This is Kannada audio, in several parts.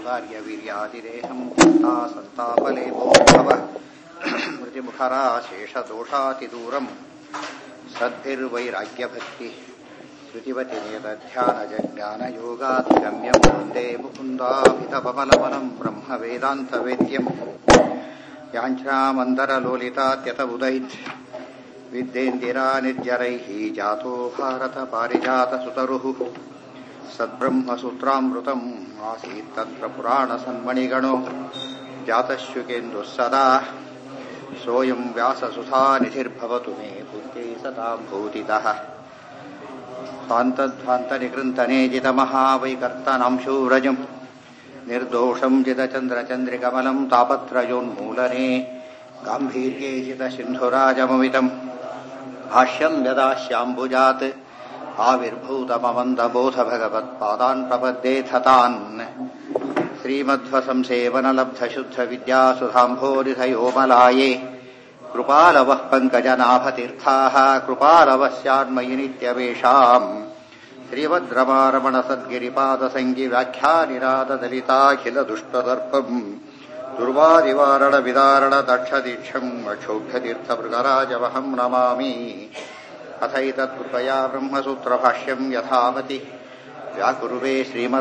सौदार्यवीर्यातिरेहं चिन्ता सन्तापलेपो भव मृतिमुखराशेषदोषातिदूरम् सद्भिर्वैराग्यभक्तिः श्रुतिवतिनेतध्यानजज्ञानयोगाद्गम्यं वन्दे मुकुन्दाभितपमलमनं ब्रह्मवेदान्तवेद्यम् याञ्छामन्दरलोलितात्यतबुदैत् विद्येन्दिरा निर्जरैः जातो भारतपारिजातसुतरुः सद्ब्रह्मसूत्रामृतम् आसीत् तत्र पुराणसन्मणिगणो जातश्युकेन्दुः सदा सोऽयं व्याससुधानिधिर्भवतु मे बुद्धे सदां भूतितः स्वान्तध्वान्तनिकृन्तनेजितमहावैकर्तनांशूरजम् निर्दोषम् जितचन्द्रचन्द्रिकमलम् तापत्रयोन्मूलने गाम्भीर्ये जितसिन्धुराजममितम् भाष्यम् यदाश्याम्बुजात् आविर्भूतममन्दबोधभगवत्पादान् प्रपद्येथ तान् श्रीमध्वसंसेवनलब्धशुद्धविद्यासुधाम्भोरिधयोमलाये कृपालवः पङ्कजनाभतीर्थाः कृपालवः स्यान्मयि नित्यवेषाम् श्रीमद्रमारमणसद्गिरिपादसङ्गिव्याख्यानिराददलिताखिलदुष्टदर्पम् दुर्वादिवारणविदारणदक्षदीक्षम् अक्षोभ्यतीर्थमृगराजवहम् नमामि अथैतत्कृपया ब्रह्मसूत्रभाष्यम् यथामति व्याकुर्वे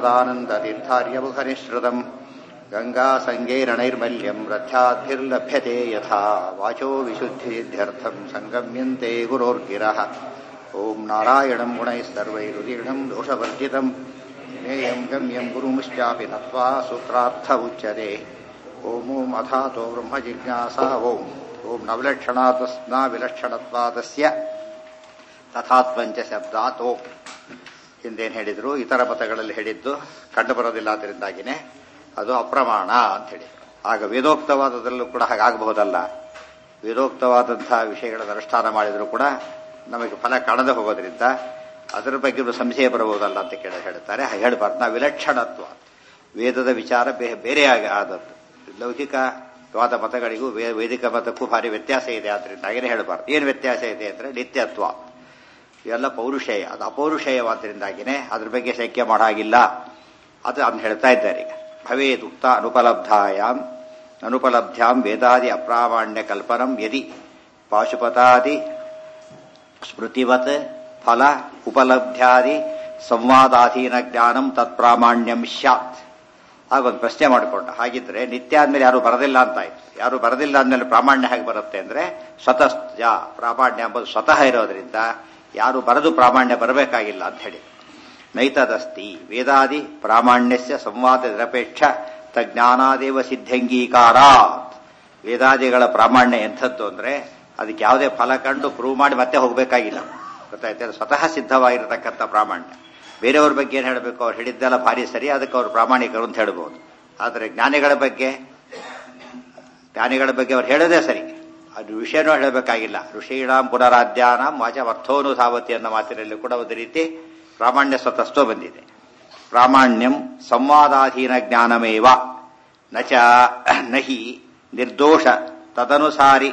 श्रीमदानन्दतीर्थार्यमुखनिःसृतम् गङ्गासङ्गेरणैर्मल्यम् रथ्याद्भिर्लभ्यते यथा वाचो विशुद्धिध्यर्थम् सङ्गम्यन्ते गुरोर्गिरः ॐ नारायणम् गुणैः सर्वैरुदीर्णम् दोषवर्जितम् ज्ञेयम् गम्यम् गुरुमुश्चापि नत्वा सूत्रार्थ उच्यते ॐ ॐ अथातो ब्रह्मजिज्ञासा ॐ ॐ ನವಲಕ್ಷಣಾತ್ಮವಿಲಕ್ಷಣತ್ವಾದಸ್ಯ ತಥಾತ್ವಂಚ ಶಬ್ದಾತ್ ಓಂ ಹಿಂದೇನು ಹೇಳಿದ್ರು ಇತರ ಮತಗಳಲ್ಲಿ ಹೇಳಿದ್ದು ಕಂಡು ಬರೋದಿಲ್ಲ ಅದರಿಂದಾಗಿನೇ ಅದು ಅಪ್ರಮಾಣ ಅಂತ ಹೇಳಿ ಆಗ ವೇದೋಕ್ತವಾದದಲ್ಲೂ ಕೂಡ ಹಾಗಾಗಬಹುದಲ್ಲ ವೇದೋಕ್ತವಾದಂತಹ ವಿಷಯಗಳನ್ನು ಅನುಷ್ಠಾನ ಮಾಡಿದರೂ ಕೂಡ ನಮಗೆ ಫಲ ಕಾಣದೆ ಹೋಗೋದ್ರಿಂದ ಅದರ ಬಗ್ಗೆ ಸಂಶಯ ಬರಬಹುದಲ್ಲ ಅಂತ ಕೇಳಿ ಹೇಳ್ತಾರೆ ಹೇಳ್ಬಾರ್ದು ನಾವು ವಿಲಕ್ಷಣತ್ವ ವೇದದ ವಿಚಾರ ಬೇರೆ ಆದದ್ದು ಲೌಕಿಕವಾದ ಮತಗಳಿಗೂ ವೇದಿಕ ಮತಕ್ಕೂ ಭಾರಿ ವ್ಯತ್ಯಾಸ ಇದೆ ಆದ್ರಿಂದ ಹಾಗೇನೆ ಹೇಳಬಾರ್ದು ಏನು ವ್ಯತ್ಯಾಸ ಇದೆ ಅಂದ್ರೆ ನಿತ್ಯತ್ವ ಇವೆಲ್ಲ ಪೌರುಷೇಯ ಅದು ಅಪೌರುಷೇಯವಾದ್ದರಿಂದಾಗಿನೇ ಅದ್ರ ಬಗ್ಗೆ ಶಕ್ಯ ಮಾಡಾಗಿಲ್ಲ ಅದು ಅದನ್ನ ಹೇಳ್ತಾ ಇದ್ದಾರೆ ಈಗ ಭವೇದುಕ್ತ ಅನುಪಲಬ್ಧಾಯಾಮ್ ಅನುಪಲಬ್ಧ್ಯಾಂ ವೇದಾದಿ ಅಪ್ರಾಮಾಣ್ಯ ಕಲ್ಪನಂ ಯದಿ ಪಾಶುಪತಾದಿ ಸ್ಮೃತಿವತ್ ಫಲ ಉಪಲಬ್ಧ್ಯಾದಿ ಸಂವಾದಾಧೀನ ಜ್ಞಾನಂ ತತ್ಪ್ರಾಮಾಣ್ಯಂ ಸ್ಯಾತ್ ಆಗ ಒಂದು ಪ್ರಶ್ನೆ ಮಾಡಿಕೊಂಡ ಹಾಗಿದ್ರೆ ನಿತ್ಯ ಆದ್ಮೇಲೆ ಯಾರು ಬರದಿಲ್ಲ ಅಂತ ಆಯ್ತು ಯಾರು ಬರದಿಲ್ಲ ಅಂದ್ಮೇಲೆ ಪ್ರಾಮಾಣ್ಯ ಹೇಗೆ ಬರುತ್ತೆ ಅಂದ್ರೆ ಸ್ವತಃ ಪ್ರಾಮಾಣ್ಯ ಎಂಬುದು ಸ್ವತಃ ಇರೋದ್ರಿಂದ ಯಾರು ಬರೆದು ಪ್ರಾಮಾಣ್ಯ ಬರಬೇಕಾಗಿಲ್ಲ ಅಂತ ಹೇಳಿ ನೈತದಸ್ತಿ ವೇದಾದಿ ಪ್ರಾಮಾಣ್ಯಸ್ಯ ಸಂವಾದ ನಿರಪೇಕ್ಷ ತಜ್ಞಾನಾದೇವ ಸಿದ್ಧಂಗೀಕಾರ ವೇದಾದಿಗಳ ಪ್ರಾಮಾಣ್ಯ ಎಂಥದ್ದು ಅಂದ್ರೆ ಅದಕ್ಕೆ ಯಾವುದೇ ಫಲ ಕಂಡು ಪ್ರೂವ್ ಮಾಡಿ ಮತ್ತೆ ಹೋಗಬೇಕಾಗಿಲ್ಲ ಗೊತ್ತಾಯ್ತು ಸ್ವತಃ ಸಿದ್ಧವಾಗಿರತಕ್ಕಂಥ ಪ್ರಾಮಾಣ್ಯ ಬೇರೆಯವ್ರ ಬಗ್ಗೆ ಏನು ಹೇಳಬೇಕು ಅವ್ರು ಹೇಳಿದ್ದೆಲ್ಲ ಭಾರಿ ಸರಿ ಅದಕ್ಕೆ ಅವ್ರು ಪ್ರಾಮಾಣಿಕರು ಅಂತ ಹೇಳ್ಬೋದು ಆದರೆ ಜ್ಞಾನಿಗಳ ಬಗ್ಗೆ ಜ್ಞಾನಿಗಳ ಬಗ್ಗೆ ಅವ್ರು ಹೇಳೋದೇ ಸರಿ ಅದು ವಿಷಯನೂ ಹೇಳಬೇಕಾಗಿಲ್ಲ ಋಷೀಣಾಂ ಪುನರಾಧ್ಯಾನಾಂ ವಾಚ ಅರ್ಥೋನು ಸಾವತಿ ಅನ್ನೋ ಮಾತಿನಲ್ಲಿ ಕೂಡ ಒಂದು ರೀತಿ ಪ್ರಾಮಾಣ್ಯ ಸ್ವತಸ್ಥೋ ಬಂದಿದೆ ಪ್ರಾಮಾಣ್ಯಂ ಸಂವಾದಾಧೀನ ಜ್ಞಾನಮೇವ ನಚ ನಹಿ ನಿರ್ದೋಷ ತದನುಸಾರಿ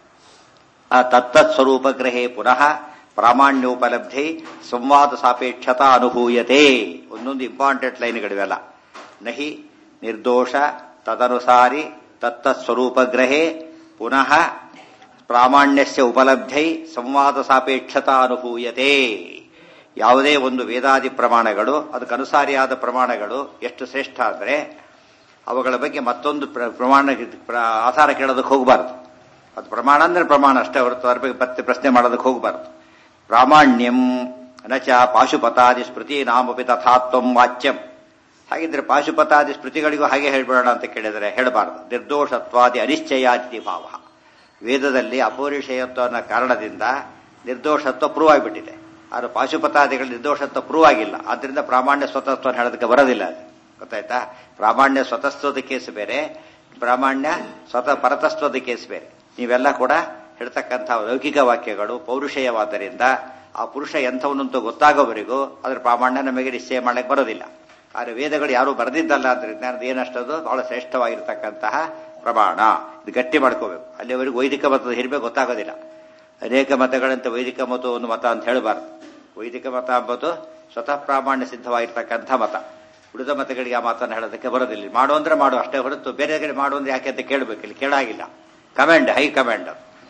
ತತ್ತತ್ ಸ್ವರೂಪಗ್ರಹೇ ಪುನಃ ಪ್ರಾಮಾಣ್ಯೋಪಲಬ್ಧಿ ಸಂವಾದ ಸಾಪೇಕ್ಷತಾ ಅನುಭೂಯತೆ ಒಂದೊಂದು ಇಂಪಾರ್ಟೆಂಟ್ ಲೈನ್ಗಳಿವೆಲ್ಲ ನಹಿ ನಿರ್ದೋಷ ತದನುಸಾರಿ ತತ್ತತ್ ಸ್ವರೂಪಗ್ರಹೇ ಪುನಃ ಪ್ರಾಮಾಣ್ಯಸ್ಯ ಉಪಲಬ್ಧೈ ಸಂವಾದ ಸಾಪೇಕ್ಷತಾ ಅನುಭೂಯತೆ ಯಾವುದೇ ಒಂದು ವೇದಾದಿ ಪ್ರಮಾಣಗಳು ಅದಕ್ಕನುಸಾರಿಯಾದ ಪ್ರಮಾಣಗಳು ಎಷ್ಟು ಶ್ರೇಷ್ಠ ಅಂದರೆ ಅವುಗಳ ಬಗ್ಗೆ ಮತ್ತೊಂದು ಪ್ರಮಾಣ ಆಧಾರ ಕೇಳೋದಕ್ಕೆ ಹೋಗಬಾರ್ದು ಅದು ಪ್ರಮಾಣ ಅಂದ್ರೆ ಪ್ರಮಾಣ ಅಷ್ಟೇ ಹೊರತು ಅದ್ರ ಬಗ್ಗೆ ಮತ್ತೆ ಪ್ರಶ್ನೆ ಮಾಡೋದಕ್ಕೆ ಹೋಗಬಾರ್ದು ಪ್ರಾಮಾಣ್ಯಂ ನಚ ಪಾಶುಪತಾದಿ ಸ್ಮೃತಿ ನಾಮಪಿ ತಥಾತ್ವಂ ವಾಚ್ಯಂ ಹಾಗಿದ್ರೆ ಪಾಶುಪತಾದಿ ಸ್ಮೃತಿಗಳಿಗೂ ಹಾಗೆ ಹೇಳ್ಬಿಡೋಣ ಅಂತ ಕೇಳಿದರೆ ಹೇಳಬಾರದು ನಿರ್ದೋಷತ್ವಾದಿ ಅನಿಶ್ಚಯಾತಿ ಭಾವ ವೇದದಲ್ಲಿ ಅಪೌರುಷೇಯತ್ವ ಅನ್ನೋ ಕಾರಣದಿಂದ ನಿರ್ದೋಷತ್ವ ಪ್ರೂವ್ ಆಗಿಬಿಟ್ಟಿದೆ ಆದರೆ ಪಾಶುಪತಾದಿಗಳ ನಿರ್ದೋಷತ್ವ ಪ್ರೂವ್ ಆಗಿಲ್ಲ ಆದ್ರಿಂದ ಪ್ರಾಮಾಣ್ಯ ಸ್ವತತ್ವ ಹೇಳೋದಕ್ಕೆ ಬರೋದಿಲ್ಲ ಅದು ಗೊತ್ತಾಯ್ತಾ ಪ್ರಾಮಾಣ್ಯ ಸ್ವತಸ್ತ್ವದ ಕೇಸ್ ಬೇರೆ ಪ್ರಾಮಾಣ್ಯ ಸ್ವತಃ ಪರತಸ್ತ್ವದ ಕೇಸ್ ಬೇರೆ ನೀವೆಲ್ಲ ಕೂಡ ಹೇಳ್ತಕ್ಕಂಥ ಲೌಕಿಕ ವಾಕ್ಯಗಳು ಪೌರುಷೇಯವಾದ್ದರಿಂದ ಆ ಪುರುಷ ಎಂಥವನಂತೂ ಗೊತ್ತಾಗೋವರೆಗೂ ಅದರ ಪ್ರಾಮಾಣ್ಯ ನಮಗೆ ನಿಶ್ಚಯ ಮಾಡಕ್ಕೆ ಬರೋದಿಲ್ಲ ಆದರೆ ವೇದಗಳು ಯಾರು ಬರೆದಿದ್ದಲ್ಲ ಅದರಿಂದ ಅದು ಏನಷ್ಟದು ಬಹಳ ಶ್ರೇಷ್ಠವಾಗಿರ್ತಕ್ಕಂತಹ ಪ್ರಮಾಣ ಇದು ಗಟ್ಟಿ ಮಾಡ್ಕೋಬೇಕು ಅಲ್ಲಿವರೆಗೂ ವೈದಿಕ ಮತದ ಹಿರಿಮೆ ಗೊತ್ತಾಗೋದಿಲ್ಲ ಅನೇಕ ಮತಗಳಂತ ವೈದಿಕ ಮತ ಒಂದು ಮತ ಅಂತ ಹೇಳಬಾರ್ದು ವೈದಿಕ ಮತ ಎಂಬುದು ಸ್ವತಃ ಪ್ರಾಮಾಣ್ಯ ಸಿದ್ಧವಾಗಿರ್ತಕ್ಕಂಥ ಮತ ಉಳಿದ ಮತಗಳಿಗೆ ಆ ಮಾತನ್ನು ಹೇಳೋದಕ್ಕೆ ಬರೋದಿಲ್ಲ ಮಾಡು ಅಂದ್ರೆ ಮಾಡು ಅಷ್ಟೇ ಹೊರತು ಬೇರೆ ಕಡೆ ಮಾಡು ಅಂದ್ರೆ ಯಾಕೆ ಅಂತ ಕೇಳಬೇಕು ಇಲ್ಲಿ ಕೇಳಾಗಿಲ್ಲ ಕಮೆಂಡ್ ಹೈ ಕಮೆಂಡ್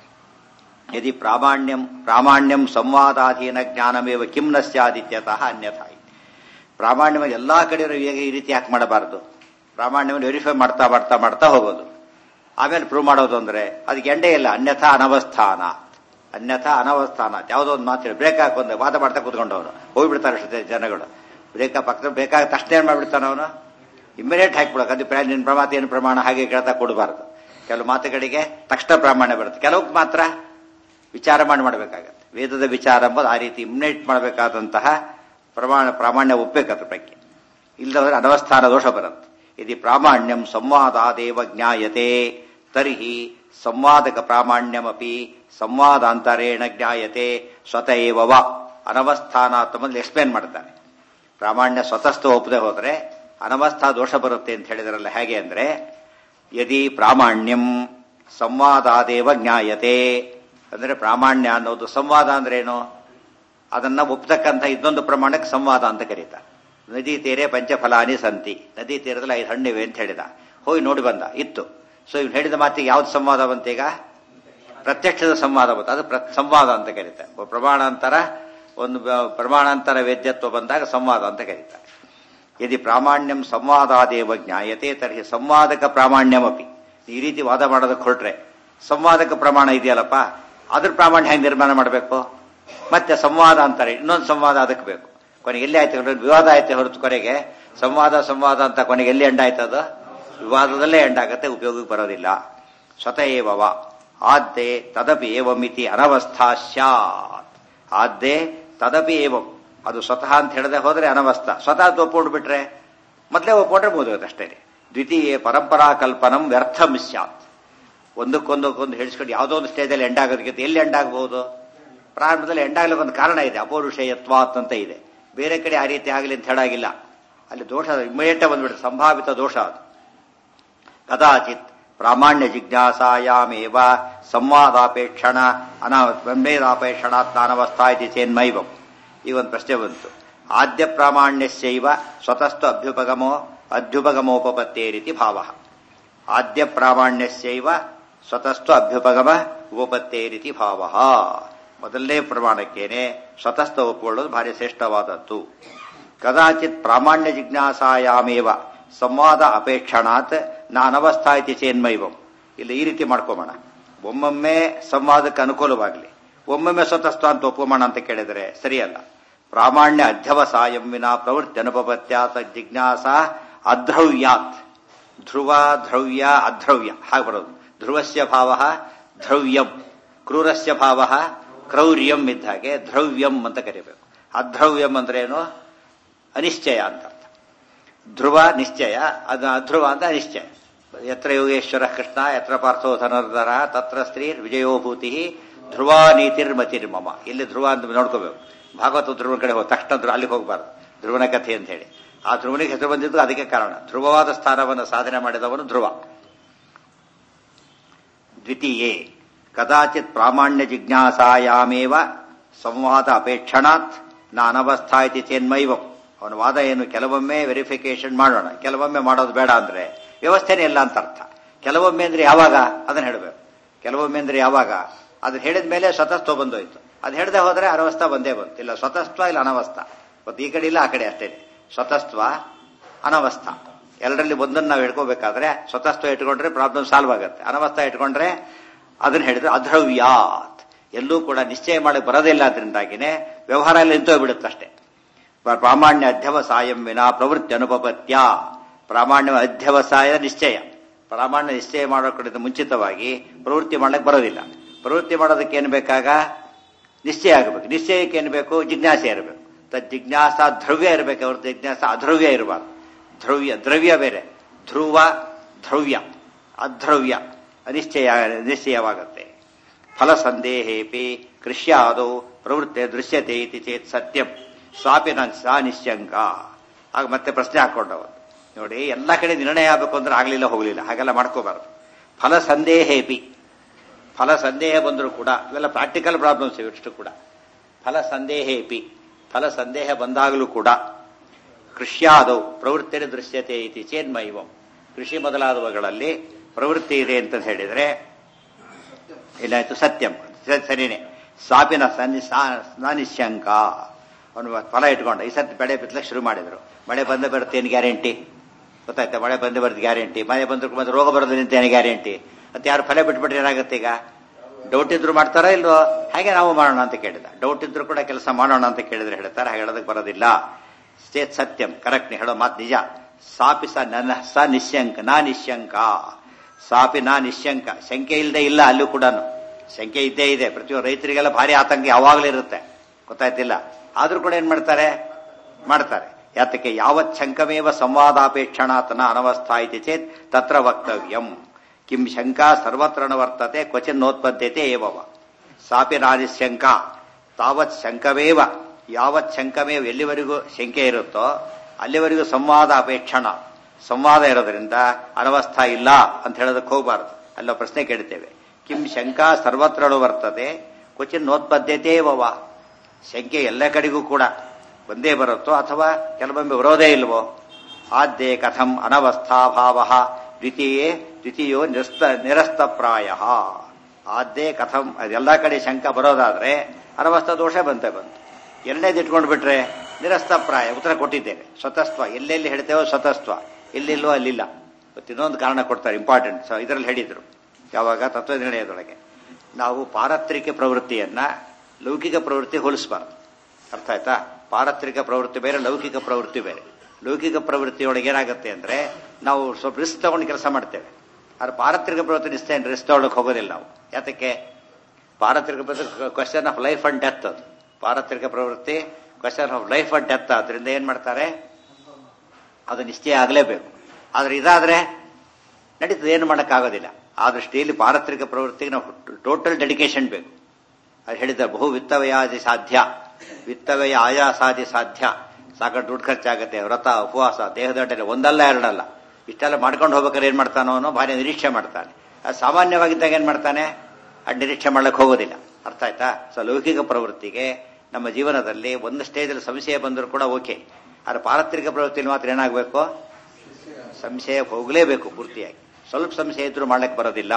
ಯದಿ ಪ್ರಾಮಾಣ್ಯಂ ಪ್ರಾಮಾಣ್ಯಂ ಸಂವಾದಾಧೀನ ಜ್ಞಾನಮೇವ ಕಿಂ ನ ಸ್ಯಾದಿತ್ಯತಃ ಅನ್ಯಥಾ ಪ್ರಾಮಾಣ್ಯವಾಗಿ ಎಲ್ಲಾ ಕಡೆ ಈಗ ಈ ರೀತಿ ಯಾಕೆ ಮಾಡಬಾರದು ಪ್ರಾಮಾಣ್ಯವನ್ನು ವೆರಿಫೈ ಮಾಡ್ತಾ ಮಾಡ್ತಾ ಮಾಡ್ತಾ ಹೋಗೋದು ಆಮೇಲೆ ಪ್ರೂವ್ ಮಾಡೋದು ಅಂದ್ರೆ ಅದಕ್ಕೆ ಎಂಡೇ ಇಲ್ಲ ಅನ್ಯಥಾ ಅನವಸ್ಥಾನ ಅನ್ಯಥಾ ಅನವಸ್ಥಾನ ಯಾವುದೋ ಒಂದು ಮಾತು ಬ್ರೇಕ್ ಹಾಕೊಂಡೆ ವಾದ ಮಾಡ್ತಾ ಕೂತ್ಕೊಂಡವನು ಹೋಗ್ಬಿಡ್ತಾರೆ ಅಷ್ಟೇ ಜನಗಳು ಬ್ರೇಕ್ ಪಕ್ಕದ ಬೇಕಾದ ತಕ್ಷಣ ಏನ್ ಮಾಡ್ಬಿಡ್ತಾನ ಅವನು ಇಮಿಡಿಯೇಟ್ ಹಾಕ್ಬಿಡೋಕೆ ಅದು ಪ್ರಾ- ನಿನ್ನ ಪ್ರಮಾತ ಏನು ಪ್ರಮಾಣ ಹಾಗೆ ಕೇಳ್ತಾ ಕೊಡಬಾರ್ದು ಕೆಲವು ಮಾತುಗಳಿಗೆ ತಕ್ಷಣ ಪ್ರಾಮಾಣ್ಯ ಬರುತ್ತೆ ಕೆಲವಕ್ಕೆ ಮಾತ್ರ ವಿಚಾರ ಮಾಡಿ ಮಾಡಬೇಕಾಗತ್ತೆ ವೇದದ ವಿಚಾರ ಎಂಬುದು ಆ ರೀತಿ ಇಮ್ಯುನೇಟ್ ಮಾಡಬೇಕಾದಂತಹ ಪ್ರಮಾಣ ಪ್ರಾಮಾಣ್ಯ ಒಪ್ಪಬೇಕದ್ರ ಬಗ್ಗೆ ಇಲ್ಲದ್ರೆ ಅನವಸ್ಥಾನ ದೋಷ ಬರುತ್ತೆ ಇದು ಪ್ರಾಮಾಣ್ಯಂ ಸಂವಾದಾದೇವ ಜ್ಞಾಯತೆ ತರ್ಹಿ ಸಂವಾದಕ ಪ್ರಾಮಾಣ್ಯಮಪಿ ಸಂವಾದಾಂತರೇಣ ಜ್ಞಾಯತೆ ಸ್ವತಃ ಏವವ ಅನವಸ್ಥಾನ ಮೊದಲು ಎಕ್ಸ್ಪ್ಲೇನ್ ಮಾಡ್ತಾರೆ ಪ್ರಾಮಾಣ್ಯ ಸ್ವತಸ್ಥ ಒಪ್ಪದೆ ಹೋದ್ರೆ ಅನವಸ್ಥಾ ದೋಷ ಬರುತ್ತೆ ಅಂತ ಹೇಳಿದ್ರಲ್ಲ ಹೇಗೆ ಅಂದ್ರೆ ಯದಿ ಪ್ರಾಮಾಣ್ಯಂ ಸಂವಾದಾದೇವ ಜ್ಞಾಯತೆ ಅಂದ್ರೆ ಪ್ರಾಮಾಣ್ಯ ಅನ್ನೋದು ಸಂವಾದ ಅಂದ್ರೆ ಏನು ಅದನ್ನ ಒಪ್ತಕ್ಕಂಥ ಇನ್ನೊಂದು ಪ್ರಮಾಣಕ್ಕೆ ಸಂವಾದ ಅಂತ ಕರೀತಾರೆ ನದಿ ತೀರೆ ಪಂಚಫಲಾನಿ ಸಂತಿ ನದಿ ತೀರದಲ್ಲಿ ಐದು ಹಣ್ಣಿವೆ ಅಂತ ಹೇಳಿದ ಹೋಗಿ ನೋಡಿ ಬಂದ ಇತ್ತು ಸೊ ಇವ್ನು ಹೇಳಿದ ಮಾತಿಗೆ ಯಾವ್ದು ಸಂವಾದ ಬಂತೀಗ ಪ್ರತ್ಯಕ್ಷದ ಸಂವಾದ ಬಂತು ಅದು ಪ್ರ- ಸಂವಾದ ಅಂತ ಕರೀತಾರೆ ಒಬ್ಬ ಪ್ರಮಾಣಾಂತರ ಒಂದು ಬ- ಪ್ರಮಾಣಾಂತರ ವೇದ್ಯತ್ವ ಬಂದಾಗ ಸಂವಾದ ಅಂತ ಕರೀತಾರೆ ಯದಿ ಪ್ರಾಮಾಣ್ಯಂ ಸಂವಾದಾದೇವ ಜ್ಞಾಯತೆ ತರ್ಹಿ ಸಂವಾದಕ ಪ್ರಾಮಾಣ್ಯಮಪಿ ಈ ರೀತಿ ವಾದ ಮಾಡೋದಕ್ಕೆ ಹೊರಟ್ರೆ ಸಂವಾದಕ ಪ್ರಮಾಣ ಇದೆಯಲ್ಲಪ್ಪ ಅದ್ರ ಪ್ರಾಮಾಣ್ಯ ಹೆಂಗೆ ನಿರ್ಮಾಣ ಮಾಡಬೇಕು ಮತ್ತೆ ಸಂವಾದ ಅಂತಾರೆ ಇನ್ನೊಂದು ಸಂವಾದ ಅದಕ್ಕೆ ಬೇಕು ಕೊನೆಗೆ ಎಲ್ಲಿ ಆಯ್ತು ಹೊರತು ವಿವಾದ ಆಯ್ತು ಹೊರತು ಕೊನೆಗೆ ಸಂವಾದ ಸಂವಾದ ಅಂತ ಕೊನೆಗೆ ಎಲ್ಲಿ ಎಂಡ್ ಆಯ್ತದ ವಿವಾದದಲ್ಲೇ ಎಂಡ್ ಆಗತ್ತೆ ಉಪಯೋಗಕ್ಕೆ ಬರೋದಿಲ್ಲ ಸ್ವತಃ ಏವವ ಆದ್ದೆ ತದಪಿ ಏವಮಿತಿ ಅನವಸ್ಥಾ ಸ್ಯಾತ್ ಆದ್ದೆ ತದಪಿ ಏವಂ ಅದು ಸ್ವತಃ ಅಂತ ಹೇಳದೆ ಹೋದ್ರೆ ಅನವಸ್ಥಾ ಸ್ವತಃ ಅಂತ ಒಪ್ಕೊಂಡ್ಬಿಟ್ರೆ ಮೊದಲೇ ಒಪ್ಕೊಂಡ್ರೆ ಮುಗಿದೋದು ಅಷ್ಟೇ ದ್ವಿತೀಯ ಪರಂಪರಾ ಕಲ್ಪನಂ ವ್ಯರ್ಥಂ ಸ್ಯಾತ್ ಒಂದಕ್ಕೊಂದಕ್ಕೊಂದು ಹೇಳಿಸ್ಕೊಂಡು ಯಾವುದೋ ಒಂದು ಸ್ಟೇಜಲ್ಲಿ ಎಂಡ್ ಆಗೋದಕ್ಕಿಂತ ಎಲ್ಲಿ ಎಂಡ್ ಆಗಬಹುದು ಪ್ರಾರಂಭದಲ್ಲಿ ಎಂಡ್ ಆಗ್ಲಿಕ್ಕೆ ಒಂದು ಕಾರಣ ಇದೆ ಅಪೌರುಷೇಯತ್ವಾತ್ ಅಂತ ಇದೆ ಬೇರೆ ಕಡೆ ಆ ರೀತಿ ಆಗಲಿ ಅಂತ ಹೇಳಾಗಿಲ್ಲ ಅಲ್ಲಿ ದೋಷ ಇಮಿಡಿಯೇಟ್ ಬಂದ್ಬಿಡುತ್ತೆ ಸಂಭಾವಿತ ದೋಷ ಅದು ಕದಾಚಿತ್ ಪ್ರಾಮಾಣ್ಯ ಜಿಜ್ಞಾಸಾಯಾಮೇವ ಸಂವಾದಾಪೇಕ್ಷಣ ಅನ ಬ್ರಹ್ಮೇದಾಪೇಕ್ಷಣಾತ್ ನಾನವಸ್ಥಾ ಇತಿ ಚೇನ್ಮೈವಂ ಈ ಒಂದು ಪ್ರಶ್ನೆ ಬಂತು ಆದ್ಯ ಪ್ರಾಮಾಣ್ಯಸ್ಯೈವ ಸ್ವತಸ್ತು ಅಭ್ಯುಪಗಮೋ ಅಧ್ಯುಪಗಮೋಪತ್ತೇ ರೀತಿ ಭಾವ ಆದ್ಯ ಪ್ರಾಮಾಣ್ಯಸ್ಯೈವ ಸ್ವತಸ್ತು ಅಭ್ಯುಪಗಮ ಉಪಪತ್ತೇ ರೀತಿ ಭಾವ ಮೊದಲನೇ ಪ್ರಮಾಣಕ್ಕೇನೆ ಸ್ವತಸ್ಥ ಒಪ್ಪಿಕೊಳ್ಳೋದು ಭಾರಿ ಶ್ರೇಷ್ಠವಾದದ್ದು ಕದಾಚಿತ್ ಪ್ರಾಮಾಣ್ಯ ಜಿಜ್ಞಾಸಾಯಾಮೇವ ಸಂವಾದ ಅಪೇಕ್ಷಣಾತ್ ನಾನವಸ್ಥಾ ಇತಿ ಚೇನ್ಮೈವಂ ಇಲ್ಲಿ ಈ ರೀತಿ ಮಾಡ್ಕೋಬೋಣ ಒಮ್ಮೊಮ್ಮೆ ಸಂವಾದಕ್ಕೆ ಅನುಕೂಲವಾಗಲಿ ಒಮ್ಮೊಮ್ಮೆ ಸ್ವತಸ್ಥ ಅಂತ ಒಪ್ಪೋಣ ಅಂತ ಕೇಳಿದರೆ ಸರಿಯಲ್ಲ ಪ್ರಾಮಾಣ್ಯ ಅಧ್ಯವಸಾಯಂ ವಿನ ಪ್ರವೃತ್ತಿ ಅನುಪಪತ್ಯಾತ ಜಿಜ್ಞಾಸ ಅಧ್ರವ್ಯಾತ್ ಧ್ರುವ ಧ್ರವ್ಯ ಅಧ್ರವ್ಯ ಹಾಗೆ ಬರೋದು ಧ್ರುವಸ್ಯ ಭಾವ ಧ್ರವ್ಯಂ ಕ್ರೂರಸ್ಯ ಭಾವ ಕ್ರೌರ್ಯಂ ಇದ್ದ ಹಾಗೆ ಧ್ರವ್ಯಂ ಅಂತ ಕರಿಬೇಕು ಅಧ್ರವ್ಯಂ ಅಂದ್ರೆ ಏನು ಅನಿಶ್ಚಯ ಅಂತ ಅರ್ಥ ಧ್ರುವ ನಿಶ್ಚಯ ಅದು ಅಧ್ರುವ ಅಂತ ಅನಿಶ್ಚಯ ಯತ್ರ ಯೋಗೇಶ್ವರ ಕೃಷ್ಣ ಯತ್ರ ಪಾರ್ಥೋ ಧನರ್ಧರ ತತ್ರ ಸ್ತ್ರೀ ವಿಜಯೋಭೂತಿ ಧ್ರುವ ನೀತಿರ್ಮತಿರ್ಮಮ ಇಲ್ಲಿ ಧ್ರುವ ಅಂತ ನೋಡ್ಕೋಬೇಕು ಭಾಗವತ ಧ್ರುವನ ಕಡೆ ಹೋಗಿ ತಕ್ಷಣ ಧ್ರುವ ಅಲ್ಲಿಗೆ ಹೋಗಬಾರ್ದು ಧ್ರುವನ ಕಥೆ ಅಂತ ಹೇಳಿ ಆ ಧ್ರುವನಿಗೆ ಹೆಸರು ಬಂದಿದ್ದು ಅದಕ್ಕೆ ಕಾರಣ ಧ್ರುವವಾದ ಸ್ಥಾನವನ್ನು ಸಾಧನೆ ಮಾಡಿದವನು ಧ್ರುವ ದ್ವಿತೀಯೇ ಕದಾಚಿತ್ ಪ್ರಾಮಾಣ್ಯ ಜಿಜ್ಞಾಸಾಯಾಮೇವ ಸಂವಾದ ಅಪೇಕ್ಷಣಾತ್ ನ ಅನವಸ್ಥಾ ಇತಿ ಚೇನ್ಮೈವಂ ಅವನ ವಾದ ಏನು ಕೆಲವೊಮ್ಮೆ ವೆರಿಫಿಕೇಶನ್ ಮಾಡೋಣ ಕೆಲವೊಮ್ಮೆ ಮಾಡೋದು ಬೇಡ ಅಂದ್ರೆ ವ್ಯವಸ್ಥೆನೇ ಇಲ್ಲ ಅಂತ ಅರ್ಥ ಕೆಲವೊಮ್ಮೆ ಅಂದ್ರೆ ಯಾವಾಗ ಅದನ್ನ ಹೇಳಬೇಕು ಕೆಲವೊಮ್ಮೆ ಅಂದ್ರೆ ಯಾವಾಗ ಅದನ್ನ ಹೇಳಿದ ಮೇಲೆ ಸ್ವತಸ್ತ್ವ ಬಂದೋಯ್ತು ಅದು ಹೇಳದೆ ಹೋದ್ರೆ ಅನವಸ್ಥಾ ಬಂದೇ ಬಂತು ಇಲ್ಲ ಸ್ವತಸ್ತ್ವ ಇಲ್ಲ ಅನವಸ್ಥಾ ಮತ್ತು ಈ ಕಡೆ ಇಲ್ಲ ಆ ಕಡೆ ಅಷ್ಟೇ ಸ್ವತಸ್ತ್ವ ಅನವಸ್ಥಾ ಎಲ್ಲರಲ್ಲಿ ಒಂದನ್ನು ನಾವು ಹಿಡ್ಕೋಬೇಕಾದ್ರೆ ಸ್ವತಸ್ತ್ವ ಇಟ್ಕೊಂಡ್ರೆ ಪ್ರಾಬ್ಲಮ್ ಸಾಲ್ವ್ ಆಗುತ್ತೆ ಅನವಸ್ಥಾ ಇಟ್ಕೊಂಡ್ರೆ ಅದನ್ನ ಹೇಳಿದ್ರೆ ಅಧ್ರವ್ಯಾತ್ ಎಲ್ಲೂ ಕೂಡ ನಿಶ್ಚಯ ಮಾಡಿ ಬರೋದಿಲ್ಲ ಅದರಿಂದಾಗಿನೇ ವ್ಯವಹಾರ ಎಲ್ಲ ನಿಂತೋಗ್ಬಿಡುತ್ತೆ ಅಷ್ಟೇ ಪ್ರಾಮಾಣ್ಯ ಅಧ್ಯವಸಾಯಂ ವಿನ ಪ್ರವೃತ್ತಿ ಅನುಪಪತ್ಯ ಪ್ರಾಮಾಣ್ಯ ಅಧ್ಯವಸಾಯ ನಿಶ್ಚಯ ಪ್ರಾಮಾಣ್ಯ ನಿಶ್ಚಯ ಮಾಡೋ ಕಡೆ ಮುಂಚಿತವಾಗಿ ಪ್ರವೃತ್ತಿ ಮಾಡಕ್ಕೆ ಬರೋದಿಲ್ಲ ಪ್ರವೃತ್ತಿ ಮಾಡೋದಕ್ಕೆ ಏನು ಬೇಕಾಗ ನಿಶ್ಚಯ ಆಗಬೇಕು ನಿಶ್ಚಯಕ್ಕೆ ಏನು ಬೇಕು ಜಿಜ್ಞಾಸೆ ಇರಬೇಕು ತದ್ ಜಿಜ್ಞಾಸ ದ್ರವ್ಯ ಇರಬೇಕು ಅವ್ರದ್ದು ಜಿಜ್ಞಾಸ ಅಧ್ರವ್ಯ ಇರಬಾರ್ದು ದ್ರವ್ಯ ದ್ರವ್ಯ ಬೇರೆ ಧ್ರುವ ದ್ರವ್ಯ ಅಧ್ರವ್ಯ ಅನಿಶ್ಚಯ ನಿಶ್ಚಯವಾಗುತ್ತೆ ಫಲ ಸಂದೇಹೇಪಿ ಕೃಷ್ಯಾದೌ ಪ್ರವೃತ್ತಿ ದೃಶ್ಯತೆ ಇತಿ ಚೇತ್ ಸತ್ಯಂ ಸ್ವಾಪಿನ ಸಾ ನಿಶ್ಚಂಕ ಆಗ ಮತ್ತೆ ಪ್ರಶ್ನೆ ಹಾಕೊಂಡವ ನೋಡಿ ಎಲ್ಲ ಕಡೆ ನಿರ್ಣಯ ಆಗಬೇಕು ಅಂದ್ರೆ ಆಗ್ಲಿಲ್ಲ ಹೋಗ್ಲಿಲ್ಲ ಹಾಗೆಲ್ಲ ಮಾಡ್ಕೋಬಾರ್ದು ಫಲ ಸಂದೇಹೇಪಿ ಫಲ ಸಂದೇಹ ಬಂದರೂ ಕೂಡ ಇವೆಲ್ಲ ಪ್ರಾಕ್ಟಿಕಲ್ ಪ್ರಾಬ್ಲಮ್ಸ್ ಇವಿಷ್ಟು ಕೂಡ ಫಲ ಸಂದೇಹೇಪಿ ಫಲ ಸಂದೇಹ ಬಂದಾಗಲೂ ಕೂಡ ಕೃಷ್ಯಾದೌ ಪ್ರವೃತ್ತಿನ ದೃಶ್ಯತೆ ಇತಿ ಚೇನ್ಮೈವಂ ಕೃಷಿ ಮೊದಲಾದವುಗಳಲ್ಲಿ ಪ್ರವೃತ್ತಿ ಇದೆ ಅಂತ ಹೇಳಿದ್ರೆ ಇಲ್ಲಾಯ್ತು ಸತ್ಯಂ ಸ- ಸರಿನೇ ಸಾಪಿನ ಸನ್ನಿ ನಾನಿಶಂಕ ಅವನು ಫಲ ಇಟ್ಕೊಂಡ ಈ ಸತಿ ಬೆಳೆ ಬಿತ್ತಲಕ್ಕೆ ಶುರು ಮಾಡಿದ್ರು ಮಳೆ ಬಂದ ಬರುತ್ತೆ ಏನು ಗ್ಯಾರಂಟಿ ಗೊತ್ತಾಯ್ತಾ ಮಳೆ ಬಂದು ಬರುತ್ತೆ ಗ್ಯಾರಂಟಿ ಮಳೆ ಬಂದ್ರೆ ಮತ್ತೆ ರೋಗ ಬರೋದು ನಿಂತ ಏನು ಗ್ಯಾರಂಟಿ ಮತ್ತೆ ಯಾರು ಫಲ ಬಿಟ್ಬಿಟ್ರೆ ಏನಾಗುತ್ತೆ ಈಗ ಡೌಟ್ ಇದ್ರು ಮಾಡ್ತಾರಾ ಇಲ್ವೋ ಹಾಗೆ ನಾವು ಮಾಡೋಣ ಅಂತ ಕೇಳಿದ ಡೌಟ್ ಇದ್ರು ಕೂಡ ಕೆಲಸ ಮಾಡೋಣ ಅಂತ ಕೇಳಿದ್ರೆ ಹೇಳ್ತಾರೆ ಹಾಗೆ ಹೇಳೋದಕ್ಕೆ ಬರೋದಿಲ್ಲ ಚೇತ್ ಸತ್ಯಂ ಕರೆಕ್ಟ್ ನೀ ಹೇಳೋ ಮಾತು ನಿಜ ಸಾಪಿ ಸ ನನ್ನ ಸ ನಿಶ್ಯಂಕ ನಾ ನಿಶ್ಯಂಕ ಸಾಪಿ ನಾ ನಿಶ್ಯಂಕ ಶಂಕೆ ಇಲ್ಲದೆ ಇಲ್ಲ ಅಲ್ಲೂ ಕೂಡ ಶಂಕೆ ಇದ್ದೇ ಇದೆ ಪ್ರತಿಯೊಂದು ರೈತರಿಗೆಲ್ಲ ಭಾರಿ ಆತಂಕ ಯಾವಾಗಲೂ ಇರುತ್ತೆ ಗೊತ್ತಾಯ್ತಿಲ್ಲ ಆದ್ರೂ ಕೂಡ ಏನ್ ಮಾಡ್ತಾರೆ ಮಾಡ್ತಾರೆ ಯಾತಕ್ಕೆ ಯಾವತ್ ಶಂಕಮೇವ ಸಂವಾದಾಪೇಕ್ಷಣಾತನ ಅನವಸ್ಥಾ ಇತಿ ಚೇತ್ ತತ್ರ ವಕ್ತವ್ಯಂ ಕಿಂ ಶಂಕಾ ಸರ್ವತ್ರ ನ ವರ್ತತೆ ಕ್ವಚಿನ್ ನೋತ್ಪದ್ಯತೆ ಏವವ ಸಾಪಿ ನಾನಿಶಂಕ ತಾವತ್ ಶಂಕವೇವ ಯಾವತ್ ಶಂಕಮೇವ ಎಲ್ಲಿವರೆಗೂ ಶಂಕೆ ಇರುತ್ತೋ ಅಲ್ಲಿವರೆಗೂ ಸಂವಾದ ಅಪೇಕ್ಷಣ ಸಂವಾದ ಇರೋದ್ರಿಂದ ಅನವಸ್ಥಾ ಇಲ್ಲ ಅಂತ ಹೇಳೋದಕ್ಕೆ ಹೋಗಬಾರದು ಅಲ್ಲ ಪ್ರಶ್ನೆ ಕೇಳ್ತೇವೆ ಕಿಂ ಶಂಕಾ ಸರ್ವತ್ರಳು ವರ್ತತೆ ಕ್ವಚಿನ್ ನೋತ್ಪದ್ಯತೆ ಏವವ ಶಂಕೆ ಎಲ್ಲ ಕಡೆಗೂ ಕೂಡ ಒಂದೇ ಬರುತ್ತೋ ಅಥವಾ ಕೆಲವೊಮ್ಮೆ ಬರೋದೇ ಇಲ್ವೋ ಆದ್ಯೆ ಕಥಂ ಅನವಸ್ಥಾಭಾವ ದ್ವಿತೀಯೇ ದ್ವಿತೀಯೋ ನಿರಸ್ತ ನಿರಸ್ತಪ್ರಾಯ ಆದ್ಯೆ ಕಥಂ ಅದೆಲ್ಲ ಕಡೆ ಶಂಕ ಬರೋದಾದ್ರೆ ಅನವಸ್ಥ ದೋಷ ಬಂತೆ ಬಂತು ಎರಡನೇದು ಇಟ್ಕೊಂಡು ಬಿಟ್ರೆ ನಿರಸ್ತಪ್ರಾಯ ಉತ್ತರ ಕೊಟ್ಟಿದ್ದೇನೆ ಸ್ವತಸ್ತ್ವ ಎಲ್ಲೆಲ್ಲಿ ಹೇಳ್ತೇವೋ ಸ್ವತಸ್ತ್ವ ಎಲ್ಲಿಲ್ವೋ ಅಲ್ಲಿಲ್ಲ ಮತ್ತೆ ಇನ್ನೊಂದು ಕಾರಣ ಕೊಡ್ತಾರೆ ಇಂಪಾರ್ಟೆಂಟ್ ಇದರಲ್ಲಿ ಹೇಳಿದ್ರು ಯಾವಾಗ ತತ್ವನಿರ್ಣಯದೊಳಗೆ ನಾವು ಪಾರತ್ರಿಕ ಪ್ರವೃತ್ತಿಯನ್ನ ಲೌಕಿಕ ಪ್ರವೃತ್ತಿ ಹೋಲಿಸಬಾರ್ದು ಅರ್ಥ ಆಯ್ತಾ ಪಾರತ್ರಿಕ ಪ್ರವೃತ್ತಿ ಬೇರೆ ಲೌಕಿಕ ಪ್ರವೃತ್ತಿ ಬೇರೆ ಲೌಕಿಕ ಪ್ರವೃತ್ತಿಯೊಳಗೆ ಏನಾಗುತ್ತೆ ಅಂದ್ರೆ ನಾವು ಸ್ವಲ್ಪ ರಿಸ್ಕ್ ತಗೊಂಡು ಕೆಲಸ ಮಾಡ್ತೇವೆ ಆದ್ರೆ ಪಾರತ್ರಿಕ ಪ್ರವೃತ್ತಿ ನಿಷ್ಠೆ ರಿಸ್ಕ್ ತಗೊಳಕ್ ಹೋಗೋದಿಲ್ಲ ನಾವು ಯಾತಕ್ಕೆ ಪಾರತ್ರಿಕ ಪ್ರವೃತ್ತಿ question of life and death ಅದು ಪಾರತ್ರಿಕ ಪ್ರವೃತ್ತಿ question of life and death ಆದ್ರಿಂದ ಏನ್ ಮಾಡ್ತಾರೆ ಅದು ನಿಶ್ಚಯ ಆಗಲೇಬೇಕು ಆದ್ರೆ ಇದಾದ್ರೆ ನಡೀತದೆ ಏನು ಮಾಡೋಕ್ಕಾಗೋದಿಲ್ಲ ಆ ದೃಷ್ಟಿಯಲ್ಲಿ ಪಾರತ್ರಿಕ ಪ್ರವೃತ್ತಿಗೆ ನಾವು ಟೋಟಲ್ ಡೆಡಿಕೇಶನ್ ಬೇಕು ಅದು ಹೇಳಿದ ಬಹು ವಿತ್ತವ್ಯಾದಿ ಸಾಧ್ಯ ವಿತ್ತವ್ಯಯ ಆಯಾಸಾದಿ ಸಾಧ್ಯ ಸಾಕಷ್ಟು ದುಡ್ಡು ಖರ್ಚಾಗುತ್ತೆ ವ್ರತ ಉಪವಾಸ ದೇಹದಂಡನೆ ಒಂದಲ್ಲ ಎರಡಲ್ಲ ಇಷ್ಟೆಲ್ಲ ಮಾಡ್ಕೊಂಡು ಹೋಗ್ಬೇಕಾದ್ರೆ ಏನ್ ಮಾಡ್ತಾನೋ ಅನ್ನೋ ಭಾರಿ ನಿರೀಕ್ಷೆ ಮಾಡ್ತಾನೆ ಅದು ಸಾಮಾನ್ಯವಾಗಿದ್ದಾಗ ಏನ್ ಮಾಡ್ತಾನೆ ಅದು ನಿರೀಕ್ಷೆ ಮಾಡ್ಲಿಕ್ಕೆ ಹೋಗೋದಿಲ್ಲ ಅರ್ಥ ಆಯ್ತಾ ಸೊ ಲೌಕಿಕ ಪ್ರವೃತ್ತಿಗೆ ನಮ್ಮ ಜೀವನದಲ್ಲಿ ಒಂದು ಸ್ಟೇಜಲ್ಲಿ ಸಂಶಯ ಬಂದರೂ ಕೂಡ ಓಕೆ ಆದ್ರೆ ಪಾರತ್ರಿಕ ಪ್ರವೃತ್ತಿಯಲ್ಲಿ ಮಾತ್ರ ಏನಾಗಬೇಕು ಸಂಶಯ ಹೋಗಲೇಬೇಕು ಪೂರ್ತಿಯಾಗಿ ಸ್ವಲ್ಪ ಸಂಶಯ ಇದ್ರೂ ಮಾಡ್ಲಿಕ್ಕೆ ಬರೋದಿಲ್ಲ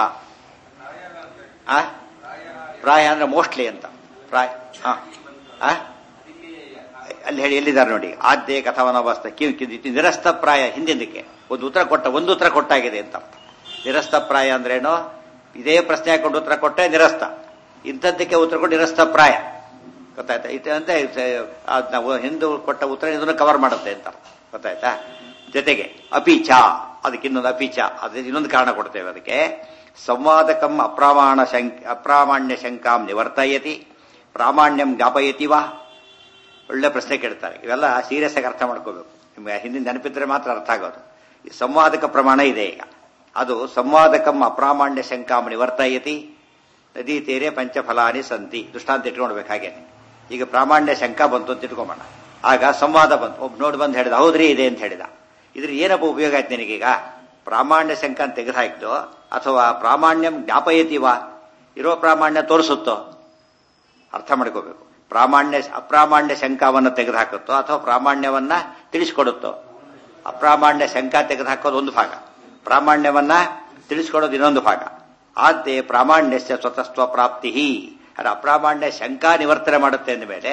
ಆ ಪ್ರಾಯ ಅಂದ್ರೆ ಮೋಸ್ಟ್ಲಿ ಅಂತ ಪ್ರಾಯ ಹಾ ಆ ಅಲ್ಲಿ ಹೇಳಿ ಎಲ್ಲಿದ್ದಾರೆ ನೋಡಿ ಆದ್ಯ ಕಥವನವಸ್ಥ ಕಿವಿ ಕಿದಿ ನಿರಸ್ತ ಪ್ರಾಯ ಹಿಂದಿಂದಕ್ಕೆ ಒಂದು ಉತ್ತರ ಕೊಟ್ಟ ಒಂದು ಉತ್ತರ ಕೊಟ್ಟಾಗಿದೆ ಅಂತ ಅರ್ಥ ನಿರಸ್ತ ಪ್ರಾಯ ಅಂದ್ರೇನು ಇದೇ ಪ್ರಶ್ನೆ ಹಾಕೊಂಡು ಉತ್ತರ ಕೊಟ್ಟೆ ನಿರಸ್ತ ಇಂಥದ್ದಕ್ಕೆ ಉತ್ತರ ಕೊಟ್ಟು ನಿರಸ್ತ ಪ್ರಾಯ ಗೊತ್ತಾಯ್ತಾ ಇದು ಅಂತ ಅದ್ ನಾವು ಹಿಂದೂ ಕೊಟ್ಟ ಉತ್ತರ ಇದನ್ನು ಕವರ್ ಮಾಡುತ್ತೆ ಅಂತ ಅರ್ಥ. ಗೊತ್ತಾಯ್ತಾ ಜೊತೆಗೆ ಅಪಿಚ ಅದಕ್ಕೆ ಇನ್ನೊಂದು ಅಪಿಚ ಅದೇ ಇನ್ನೊಂದು ಕಾರಣ ಕೊಡ್ತೇವೆ ಅದಕ್ಕೆ ಸಂವಾದಕಂ ಅಪ್ರಾಮಾಣ ಶಂಕ ಅಪ್ರಾಮಾಣ್ಯ ಶಂಕಾಂ ನಿವರ್ತಯತಿ ಪ್ರಾಮಾಣ್ಯಂ ಜ್ಞಾಪಯತಿ ವಾ ಒಳ್ಳೆ ಪ್ರಶ್ನೆ ಕೇಳ್ತಾರೆ ಇವೆಲ್ಲ ಸೀರಿಯಸ್ ಆಗಿ ಅರ್ಥ ಮಾಡ್ಕೋಬೇಕು ನಿಮ್ಗೆ ಹಿಂದಿನ ನೆನಪಿದ್ರೆ ಮಾತ್ರ ಅರ್ಥ ಆಗೋದು ಈ ಸಂವಾದಕ ಪ್ರಮಾಣ ಇದೆ ಈಗ ಅದು ಸಂವಾದಕಂ ಅಪ್ರಾಮಾಣ್ಯ ಶಂಕಾಂ ನಿವರ್ತಯತಿ ನದಿ ತೀರೆ ಪಂಚಫಲಾನಿ ಸಂತಿ ದೃಷ್ಟಾಂತ ಇಟ್ಕೊಳ್ಬೇಕು ಹಾಗೇನೆ ಈಗ ಪ್ರಾಮಾಣ್ಯ ಶಂಕ ಬಂತು ಅಂತ ಇಟ್ಕೊಂಬೋಣ ಆಗ ಸಂವಾದ ಬಂತು ಒಬ್ಬ ನೋಡಿ ಬಂದು ಹೇಳಿದ ಹೌದ್ರಿ ಇದೆ ಅಂತ ಹೇಳಿದ ಇದ್ರ ಏನಪ್ಪ ಉಪಯೋಗ ಆಯ್ತು ನಿನಗೀಗ ಪ್ರಾಮಾಣ್ಯ ಶಂಕ ಅಂತ ತೆಗೆದು ಹಾಕಿದ್ದು ಅಥವಾ ಪ್ರಾಮಾಣ್ಯಂ ಜ್ಞಾಪಯತಿವಾ ಇರೋ ಪ್ರಾಮಾಣ್ಯ ತೋರಿಸುತ್ತೋ ಅರ್ಥ ಮಾಡ್ಕೋಬೇಕು ಪ್ರಾಮಾಣ್ಯ ಅಪ್ರಾಮಾಣ್ಯ ಶಂಕವನ್ನು ತೆಗೆದುಹಾಕುತ್ತೋ ಅಥವಾ ಪ್ರಾಮಾಣ್ಯವನ್ನ ತಿಳಿಸ್ಕೊಡುತ್ತೋ ಅಪ್ರಾಮಾಣ್ಯ ಶಂಕ ತೆಗೆದುಹಾಕೋದು ಒಂದು ಭಾಗ ಪ್ರಾಮಾಣ್ಯವನ್ನ ತಿಳಿಸ್ಕೊಡೋದು ಇನ್ನೊಂದು ಭಾಗ ಆದ್ಯೆ ಪ್ರಾಮಾಣ್ಯಸ್ಯ ಸ್ವತಸ್ತ್ವ ಪ್ರಾಪ್ತಿ ಅದು ಅಪ್ರಾಮಾಣ್ಯ ಶಂಕಾ ನಿವರ್ತನೆ ಮಾಡುತ್ತೆ ಅಂದ ಮೇಲೆ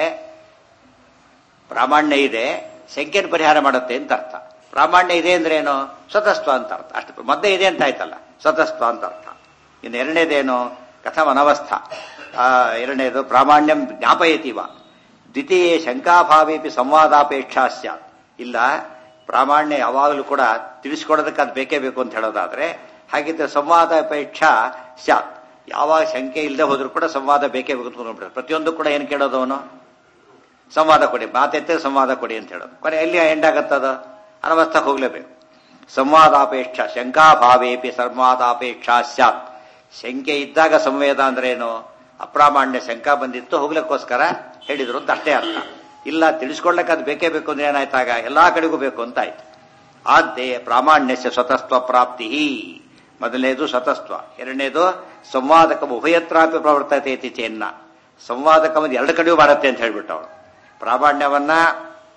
ಪ್ರಾಮಾಣ್ಯ ಇದೆ ಶಂಕೆನ ಪರಿಹಾರ ಮಾಡುತ್ತೆ ಅಂತ ಅರ್ಥ ಪ್ರಾಮಾಣ್ಯ ಇದೆ ಅಂದ್ರೆ ಏನು ಸ್ವತಸ್ತ್ವ ಅಂತ ಅರ್ಥ ಅಷ್ಟು ಮದ್ದೆ ಇದೆ ಅಂತ ಆಯ್ತಲ್ಲ ಸ್ವತಸ್ತ್ವ ಅಂತ ಅರ್ಥ ಇನ್ನು ಎರಡನೇದೇನು ಕಥಮ ಅನವಸ್ಥ ಆ, ಎರಡನೇದು ಪ್ರಾಮಾಣ್ಯಂ ಜ್ಞಾಪಯತಿವ ದ್ವಿತೀಯ ಶಂಕಾಭಾವೇಪಿ ಸಂವಾದಾಪೇಕ್ಷಾ ಸ್ಯಾತ್ ಇಲ್ಲ ಪ್ರಾಮಾಣ್ಯ ಯಾವಾಗಲೂ ಕೂಡ ತಿಳಿಸ್ಕೊಡೋದಕ್ಕೆ ಅದು ಬೇಕೇ ಬೇಕು ಅಂತ ಹೇಳೋದಾದ್ರೆ ಹಾಗಿದ್ರೆ ಸಂವಾದಾಪೇಕ್ಷಾ ಸ್ಯಾತ್ ಯಾವಾಗ ಶಂಕೆ ಇಲ್ಲದೆ ಹೋದ್ರೂ ಕೂಡ ಸಂವಾದ ಬೇಕೇ ಬೇಕು ಅಂತ ಅಂದ್ಕೊಂಡ್ಬಿಡ್ತಾರೆ. ಪ್ರತಿಯೊಂದು ಕೂಡ ಏನು ಕೇಳೋದು ಅವನು ಸಂವಾದ ಕೊಡಿ ಮಾತೆತ್ತೆ ಸಂವಾದ ಕೊಡಿ ಅಂತ ಹೇಳೋದು ಕೊನೆ ಎಲ್ಲಿ ಎಂಡ್ ಆಗತ್ತದ ಅನವಸ್ಥಕ್ಕೆ ಹೋಗ್ಲೇಬೇಕು ಸಂವಾದಾಪೇಕ್ಷ ಶಂಕಾಭಾವೇಪಿ ಸಂವಾದಾಪೇಕ್ಷಾ ಸ್ಯಾತ್ ಶಂಕೆ ಇದ್ದಾಗ ಸಂವೇದ ಅಂದ್ರೆ ಏನು ಅಪ್ರಾಮಾಣ್ಯ ಶಂಕ ಬಂದಿತ್ತು ಹೋಗ್ಲಿಕ್ಕೋಸ್ಕರ ಹೇಳಿದ್ರು ಅಂತ ಅಷ್ಟೇ ಅರ್ಥ ಇಲ್ಲ ತಿಳಿಸ್ಕೊಳ್ಳಕ್ಕೆ ಅದು ಬೇಕೇ ಬೇಕು ಅಂದ್ರೆ ಏನಾಯ್ತಾಗ ಎಲ್ಲಾ ಕಡೆಗೂ ಬೇಕು ಅಂತ ಆಯ್ತು ಆದ್ಯೆ ಪ್ರಾಮಾಣ್ಯಸ್ಯ ಸ್ವತಸ್ತ್ವ ಪ್ರಾಪ್ತಿ ಮೊದಲನೇದು ಸ್ವತಸ್ತ್ವ ಎರಡನೇದು ಸಂವಾದಕ ಉಭಯತ್ರಾಪಿ ಪ್ರವರ್ತತೆ ಇತಿ ಚೇನ್ನ ಸಂವಾದಕ ಒಂದು ಎರಡು ಕಡೆಯೂ ಮಾಡುತ್ತೆ ಅಂತ ಹೇಳ್ಬಿಟ್ಟು ಅವಳು ಪ್ರಾಮಾಣ್ಯವನ್ನ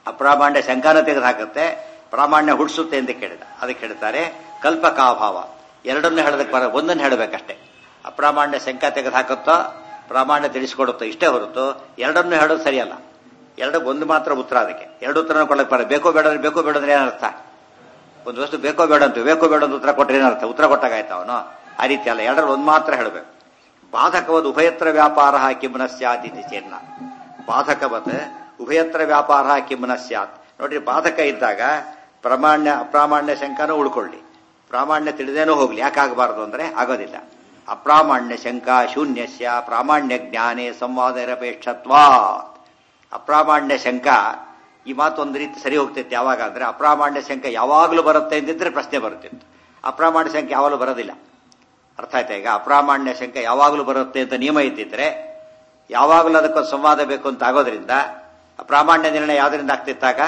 ಅಪ್ರಾಮಾಣ್ಯ ಶಂಕಾನ ತೆಗೆದು ಹಾಕುತ್ತೆ ಪ್ರಾಮಾಣ್ಯ ಹುಡ್ಸುತ್ತೆ ಅಂತ ಕೇಳಿದ ಅದಕ್ಕೆ ಹೇಳ್ತಾರೆ ಕಲ್ಪಕಾಭಾವ ಎರಡನ್ನು ಹೇಳೋದಕ್ಕೆ ಬರ ಒಂದನ್ನು ಹೇಳಬೇಕಷ್ಟೇ ಅಪ್ರಾಮಾಣ್ಯ ಶಂಕ ತೆಗೆದು ಹಾಕುತ್ತೋ ಪ್ರಾಮಾಣ್ಯ ತಿಳಿಸ್ಕೊಡುತ್ತೋ ಇಷ್ಟೇ ಹೊರತು ಎರಡನ್ನು ಹೇಳೋದು ಸರಿಯಲ್ಲ ಎರಡು ಒಂದು ಮಾತ್ರ ಉತ್ತರ ಅದಕ್ಕೆ ಎರಡು ಉತ್ತರ ಕೊಡಕ್ಕೆ ಬರ ಬೇಕೋ ಬೇಡ ಅಂದ್ರೆ ಬೇಕೋ ಬೇಡ ಅಂದ್ರೆ ಏನರ್ಥ ಒಂದು ವಸ್ತು ಬೇಕೋ ಬೇಡ ಅಂತ ಬೇಕೋ ಬೇಡ ಅಂತ ಉತ್ತರ ಕೊಟ್ಟರೆ ಏನರ್ಥ ಉತ್ತರ ಕೊಟ್ಟಾಗಾಯ್ತು ಅವನು ಆ ರೀತಿ ಅಲ್ಲ ಎರಡರಲ್ಲಿ ಒಂದು ಮಾತ್ರ ಹೇಳಬೇಕು ಬಾಧಕವದ್ ಉಭಯತ್ರ ವ್ಯಾಪಾರ ಕಿಮ್ನ ಸ್ಯಾತ್ ಇತಿ ಚೇನ್ನ ಬಾಧಕವತ್ ಉಭಯತ್ರ ವ್ಯಾಪಾರ ಕಿಮ್ನ ಸ್ಯಾತ್ ನೋಡ್ರಿ ಬಾಧಕ ಇದ್ದಾಗ ಪ್ರಾಮಾಣ್ಯ ಅಪ್ರಾಮಾಣ್ಯ ಶಂಕನೂ ಉಳ್ಕೊಳ್ಳಿ ಪ್ರಾಮಾಣ್ಯ ತಿಳಿದೇನೂ ಹೋಗ್ಲಿ ಯಾಕಾಗಬಾರದು ಅಂದ್ರೆ ಆಗೋದಿಲ್ಲ ಅಪ್ರಾಮಾಣ್ಯ ಶಂಕ ಶೂನ್ಯಸ್ಯ ಪ್ರಾಮಾಣ್ಯ ಜ್ಞಾನೇ ಸಂವಾದ ನಿರಪೇಕ್ಷತ್ವಾ ಅಪ್ರಾಮಾಣ್ಯ ಶಂಕ ಈ ಮಾತು ಒಂದು ರೀತಿ ಸರಿ ಹೋಗ್ತಿತ್ತು ಯಾವಾಗ ಅಂದ್ರೆ ಅಪ್ರಾಮಾಣ್ಯ ಶಂಕ ಯಾವಾಗಲೂ ಬರುತ್ತೆ ಅಂದಿದ್ರೆ ಪ್ರಶ್ನೆ ಬರುತ್ತಿತ್ತು ಅಪ್ರಾಮಾಣ್ಯ ಶಂಕ ಯಾವಾಗಲೂ ಬರೋದಿಲ್ಲ ಅರ್ಥ ಆಯ್ತಾ ಈಗ ಅಪ್ರಾಮಾಣ್ಯ ಶಂಕ ಯಾವಾಗಲೂ ಬರುತ್ತೆ ಅಂತ ನಿಯಮ ಇದ್ದಿದ್ರೆ ಯಾವಾಗಲೂ ಅದಕ್ಕೊಂದು ಸಂವಾದ ಬೇಕು ಅಂತ ಆಗೋದ್ರಿಂದ ಅಪ್ರಾಮಾಣ್ಯ ನಿರ್ಣಯ ಯಾವ್ದರಿಂದ ಆಗ್ತಿತ್ತಾಗ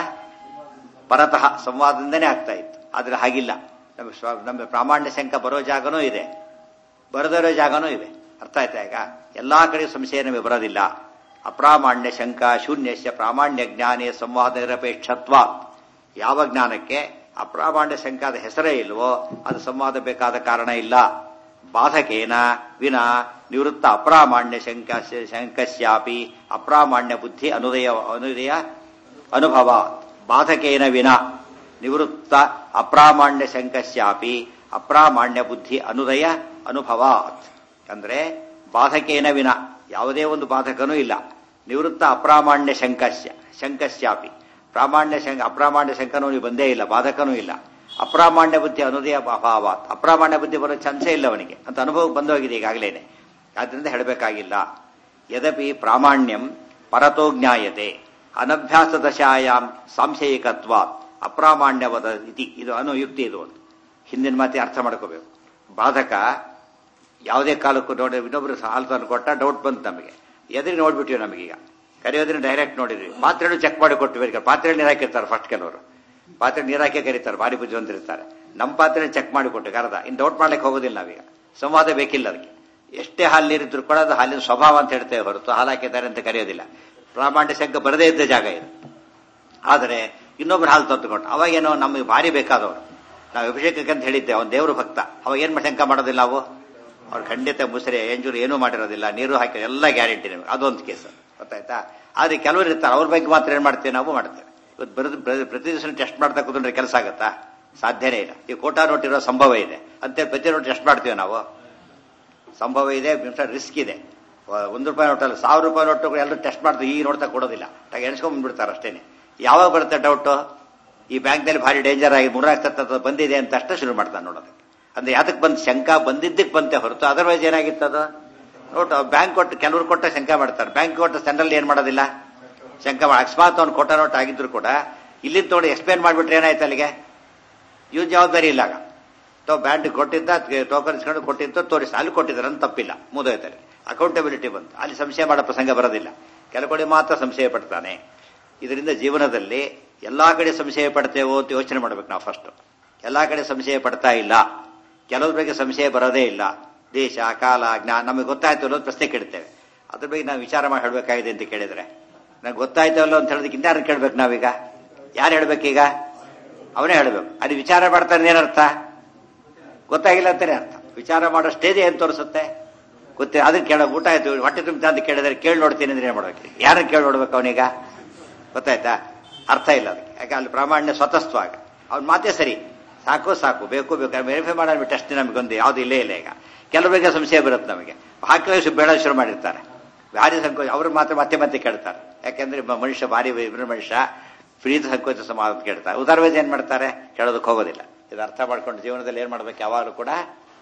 ಪರತಃ ಸಂವಾದದಿಂದನೇ ಆಗ್ತಾ ಇತ್ತು ಆದ್ರೆ ಹಾಗಿಲ್ಲ ನಮ್ಮ ಸ್ವ ನಮ್ಮ ಪ್ರಾಮಾಣ್ಯ ಶಂಕ ಬರೋ ಜಾಗನೂ ಇದೆ ಬರದಿರೋ ಜಾಗನೂ ಇವೆ ಅರ್ಥ ಆಯ್ತಾ ಈಗ ಎಲ್ಲಾ ಕಡೆ ಸಂಶಯ ನಮಗೆ ಬರೋದಿಲ್ಲ ಅಪ್ರಾಮಾಣ್ಯ ಶಂಕ ಶೂನ್ಯಸ್ಯ ಪ್ರಾಮಾಣ್ಯ ಜ್ಞಾನೇ ಸಂವಾದ ನಿರಪೇಕ್ಷತ್ವ ಯಾವ ಜ್ಞಾನಕ್ಕೆ ಅಪ್ರಾಮಾಣ್ಯ ಶಂಕಾದ ಹೆಸರೇ ಇಲ್ವೋ ಅದು ಸಂವಾದ ಬೇಕಾದ ಕಾರಣ ಇಲ್ಲ ಬಾಧಕೇನ ವಿನ ನಿವೃತ್ತ ಅಪ್ರಾಮಾಣ್ಯ ಶಂಕ ಶಂಕಸ್ಯಾಪಿ ಅಪ್ರಾಮಾಣ್ಯ ಬುದ್ಧಿ ಅನುದಯ ಅನುದಯ ಅನುಭವ ಬಾಧಕೇನ ವಿನ ನಿವೃತ್ತ ಅಪ್ರಾಮಾಣ್ಯ ಶಂಕಸ್ಯಾಪಿ ಅಪ್ರಾಮಾಣ್ಯ ಬುದ್ಧಿ ಅನುದಯ ಅನುಭವಾತ್ ಅಂದ್ರೆ ಬಾಧಕೇನ ವಿನ ಯಾವುದೇ ಒಂದು ಬಾಧಕನೂ ಇಲ್ಲ ನಿವೃತ್ತ ಅಪ್ರಾಮಾಣ್ಯ ಶಂಕಸ್ಯ ಶಂಕಸ್ಯಾಪಿ ಪ್ರಾಮಾಣ್ಯ ಶಂಕ ಅಪ್ರಾಮಾಣ್ಯ ಶಂಕನೂ ಬಂದೇ ಇಲ್ಲ ಬಾಧಕನೂ ಇಲ್ಲ ಅಪ್ರಾಮಾಣ್ಯ ಬುದ್ಧಿ ಅನುದಯ ಅಭಾವಾತ್ ಅಪ್ರಾಮಾಣ್ಯ ಬುದ್ಧಿ ಬರೋ ಚಾನ್ಸೇ ಇಲ್ಲ ಅವನಿಗೆ ಅಂತ ಅನುಭವ ಬಂದೋಗಿದೆ ಈಗಾಗಲೇನೆ ಆದ್ರಿಂದ ಹೇಳಬೇಕಾಗಿಲ್ಲ ಯದಪಿ ಪ್ರಾಮಾಣ್ಯಂ ಪರತೋ ಜ್ಞಾಯತೆ ಅನಭ್ಯಾಸ ದಶಾಯಾಮ್ ಸಾಂಶಯಿಕತ್ವ ಅಪ್ರಾಮಾಣ್ಯವದ ಇತಿ ಇದು ಅನುಯುಕ್ತಿ ಇದು ಒಂದು ಹಿಂದಿನ ಮಾತಿ ಅರ್ಥ ಮಾಡ್ಕೋಬೇಕು ಬಾಧಕ ಯಾವುದೇ ಕಾಲಕ್ಕೂ ನೋಡಿ ಇನ್ನೊಬ್ರು ಹಾಲು ತಂದು ಕೊಟ್ಟ ಡೌಟ್ ಬಂತು ನಮಗೆ ಎದುರು ನೋಡ್ಬಿಟ್ಟಿವಿ ನಮಗೀಗ ಕರೆಯೋದನ್ನ ಡೈರೆಕ್ಟ್ ನೋಡಿದ್ವಿ ಪಾತ್ರೆನೂ ಚೆಕ್ ಮಾಡಿ ಕೊಟ್ಟಿವಿ ಪಾತ್ರೆ ನೀರು ಹಾಕಿರ್ತಾರೆ ಫಸ್ಟ್ ಕೆಲವರು ಪಾತ್ರೆ ನೀರು ಹಾಕಿ ಕರೀತಾರೆ ಭಾರಿ ಬುದ್ಧಿವಂತರಿರ್ತಾರೆ ನಮ್ಮ ಪಾತ್ರೆ ಚೆಕ್ ಮಾಡಿ ಕೊಟ್ಟು ಕರೆದ ಇನ್ನು ಡೌಟ್ ಮಾಡ್ಲಿಕ್ಕೆ ಹೋಗೋದಿಲ್ಲ ನಾವೀಗ ಸಂವಾದ ಬೇಕಿಲ್ಲ ಅದಕ್ಕೆ ಎಷ್ಟೇ ಹಾಲು ನೀರಿದ್ರು ಕೂಡ ಅದು ಹಾಲಿನ ಸ್ವಭಾವ ಅಂತ ಹೇಳ್ತೇವೆ ಹೊರತು ಹಾಲು ಹಾಕಿದ್ದಾರೆ ಅಂತ ಕರೆಯೋದಿಲ್ಲ ಪ್ರಾಮಾಣ್ಯ ಶಂಕ ಬರದೇ ಇದ್ದ ಜಾಗ ಇದು ಆದರೆ ಇನ್ನೊಬ್ರು ಹಾಲು ತಂದುಕೊಂಡು ಅವಾಗೇನೋ ನಮಗೆ ಭಾರಿ ಬೇಕಾದವರು ನಾವು ಅಭಿಷೇಕಕ್ಕೆ ಅಂತ ಹೇಳಿದ್ದೆ ಅವನ ದೇವರು ಭಕ್ತ ಅವಾಗ ಏನ್ ಶಂಕ ಮಾಡೋದಿಲ್ಲ ನಾವು ಅವ್ರು ಖಂಡಿತ ಮುಸರೆ ಎಂಜೂರು ಏನೂ ಮಾಡಿರೋದಿಲ್ಲ ನೀರು ಹಾಕಿ ಎಲ್ಲ ಗ್ಯಾರಂಟಿ ನಿಮಗೆ ಅದೊಂದು ಕೇಸ್ ಗೊತ್ತಾಯ್ತಾ ಆದ್ರೆ ಕೆಲವರು ಇರ್ತಾರೆ ಅವ್ರ ಬಗ್ಗೆ ಮಾತ್ರ ಏನ್ ಮಾಡ್ತೇವೆ ನಾವು ಮಾಡ್ತೇವೆ ಇವತ್ತು ಬರೆದು ಪ್ರತಿ ದಿವಸ ಟೆಸ್ಟ್ ಮಾಡ್ತಾ ಕೂತ್ಕೊಂಡ್ರೆ ಕೆಲಸ ಆಗುತ್ತಾ ಸಾಧ್ಯನೇ ಇಲ್ಲ ಈ ಕೋಟಾ ನೋಟ್ ಇರೋ ಸಂಭವ ಇದೆ ಅಂತ ಪ್ರತಿ ನೋಟ್ ಟೆಸ್ಟ್ ಮಾಡ್ತೀವಿ ನಾವು ಸಂಭವ ಇದೆ ರಿಸ್ಕ್ ಇದೆ ಒಂದು ರೂಪಾಯಿ ನೋಟಲ್ಲ ಸಾವಿರ ರೂಪಾಯಿ ನೋಟು ಎಲ್ಲರೂ ಟೆಸ್ಟ್ ಮಾಡ್ತೀವಿ ಈಗ ನೋಡ್ತಾ ಕೊಡೋದಿಲ್ಲ ಎಣಿಸ್ಕೊಂಡ್ಬಿಡ್ತಾರೆ ಅಷ್ಟೇನೆ ಯಾವಾಗ ಬರುತ್ತೆ ಡೌಟು ಈ ಬ್ಯಾಂಕ್ನಲ್ಲಿ ಭಾರಿ ಡೇಂಜರ್ ಆಗಿ ಮೂರ್ನಾಲ್ಕು ಸತ್ತ ಬಂದಿದೆ ಅಂತ ಅಷ್ಟೇ ಶುರು ಮಾಡ್ತಾನೆ ನೋಡೋದಕ್ಕೆ ಅಂದ್ರೆ ಯಾತಕ್ಕೆ ಬಂದು ಶಂಕ ಬಂದಿದ್ದಕ್ಕೆ ಬಂತೆ ಹೊರತು ಅದರ್ವೈಸ್ ಏನಾಗಿತ್ತು ಅದು ನೋಟು ಬ್ಯಾಂಕ್ ಕೊಟ್ಟು ಕೆಲವರು ಕೊಟ್ಟ ಶಂಕ ಮಾಡ್ತಾರೆ ಬ್ಯಾಂಕ್ ಕೊಟ್ಟ ಸೆಂಟ್ರಲ್ ಏನ್ ಮಾಡೋದಿಲ್ಲ ಶಂಕ ಮಾಡಿ ಅಕಸ್ಮಾತ್ ಅವ್ನು ಕೊಟ್ಟ ನೋಟ್ ಆಗಿದ್ರು ಕೂಡ ಇಲ್ಲಿ ನೋಡಿ ಎಕ್ಸ್ಪ್ಲೇನ್ ಮಾಡ್ಬಿಟ್ರೆ ಏನಾಯ್ತು ಅಲ್ಲಿಗೆ ಇವ್ ಜವಾಬ್ದಾರಿ ಇಲ್ಲ ಆಗ ತಾವು ಬ್ಯಾಂಕ್ ಕೊಟ್ಟಿದ್ದ ಟೋಕನ್ ಇಸ್ಕೊಂಡು ಕೊಟ್ಟಿದ್ದು ತೋರಿಸಿ ಅಲ್ಲಿ ಕೊಟ್ಟಿದ್ದಾರೆ ಅಂತ ತಪ್ಪಿಲ್ಲ ಮುದೋಯ್ತಾರೆ ಅಕೌಂಟಬಿಲಿಟಿ ಬಂತು ಅಲ್ಲಿ ಸಂಶಯ ಮಾಡೋ ಪ್ರಸಂಗ ಬರೋದಿಲ್ಲ ಕೆಲ ಕಡೆ ಮಾತ್ರ ಸಂಶಯ ಪಡ್ತಾನೆ ಇದರಿಂದ ಜೀವನದಲ್ಲಿ ಎಲ್ಲಾ ಕಡೆ ಸಂಶಯ ಪಡ್ತೇವೋ ಅಂತ ಯೋಚನೆ ಮಾಡ್ಬೇಕು ನಾವು ಫಸ್ಟ್ ಎಲ್ಲಾ ಕಡೆ ಸಂಶಯ ಪಡ್ತಾ ಇಲ್ಲ ಕೆಲವ್ರ ಬಗ್ಗೆ ಸಂಶಯ ಬರೋದೇ ಇಲ್ಲ ದೇಶ ಕಾಲ ಜ್ಞಾನ ನಮಗೆ ಗೊತ್ತಾಯ್ತು ಅನ್ನೋದು ಪ್ರಶ್ನೆ ಕೇಳ್ತೇವೆ ಅದ್ರ ಬಗ್ಗೆ ನಾವು ವಿಚಾರ ಮಾಡಿ ಹೇಳಬೇಕಾಗಿದೆ ಅಂತ ಕೇಳಿದ್ರೆ ನನಗೆ ಗೊತ್ತಾಯ್ತಲ್ಲ ಅಂತ ಹೇಳೋದಕ್ಕಿಂತ ಯಾರು ಕೇಳ್ಬೇಕು ನಾವೀಗ ಯಾರು ಹೇಳ್ಬೇಕೀಗ ಅವನೇ ಹೇಳ್ಬೇಕು ಅದು ವಿಚಾರ ಮಾಡ್ತಾನೆ ಏನರ್ಥ ಗೊತ್ತಾಗಿಲ್ಲ ಅಂತಾನೆ ಅರ್ಥ ವಿಚಾರ ಮಾಡೋ ಸ್ಟೇಜ್ ಏನ್ ತೋರಿಸುತ್ತೆ ಗೊತ್ತೇ ಅದನ್ನ ಕೇಳೋ ಊಟ ಆಯ್ತು ಹೊಟ್ಟೆ ತುಂಬ ಅಂತ ಕೇಳಿದ್ರೆ ಕೇಳಿ ನೋಡ್ತೀನಿ ಅಂದ್ರೆ ಏನ್ ಮಾಡ್ಬೇಕು ಯಾರನ್ನ ಕೇಳಿ ನೋಡ್ಬೇಕು ಅವನೀಗ ಗೊತ್ತಾಯ್ತಾ ಅರ್ಥ ಇಲ್ಲ ಅದಕ್ಕೆ ಯಾಕೆ ಅಲ್ಲಿ ಪ್ರಾಮಾಣ್ಯ ಸ್ವತಸ್ತ್ವಾಗ ಅವ್ನ ಮಾತೇ ಸರಿ ಸಾಕು ಸಾಕು ಬೇಕು ಬೇಕು ವೆರಿಫೈ ಮಾಡೋ ಟೆಸ್ಟ್ ನಮಗೊಂದು ಯಾವ್ದು ಇಲ್ಲೇ ಇಲ್ಲ ಈಗ ಕೆಲವ್ರ ಬಗ್ಗೆ ಸಂಶಯ ಬರುತ್ತೆ ನಮಗೆ ಹಾಕಿ ಬೇಡ ಶುರು ಮಾಡಿರ್ತಾರೆ ಭಾರಿ ಸಂಕೋಚ ಅವ್ರು ಮಾತ್ರ ಮತ್ತೆ ಮತ್ತೆ ಕೇಳ್ತಾರೆ ಯಾಕೆಂದ್ರೆ ಮನುಷ್ಯ ಭಾರಿ ಇಬ್ಬರು ಮನುಷ್ಯ ಪ್ರೀತಿ ಸಂಕೋಚ ಸಮಾಧಾನ ಕೇಳ್ತಾರೆ ಉದಾರವೇಜ್ ಏನ್ ಮಾಡ್ತಾರೆ ಕೇಳೋದಕ್ಕೆ ಹೋಗೋದಿಲ್ಲ ಇದು ಅರ್ಥ ಮಾಡ್ಕೊಂಡು ಜೀವನದಲ್ಲಿ ಏನ್ ಮಾಡ್ಬೇಕು ಯಾವಾಗಲೂ ಕೂಡ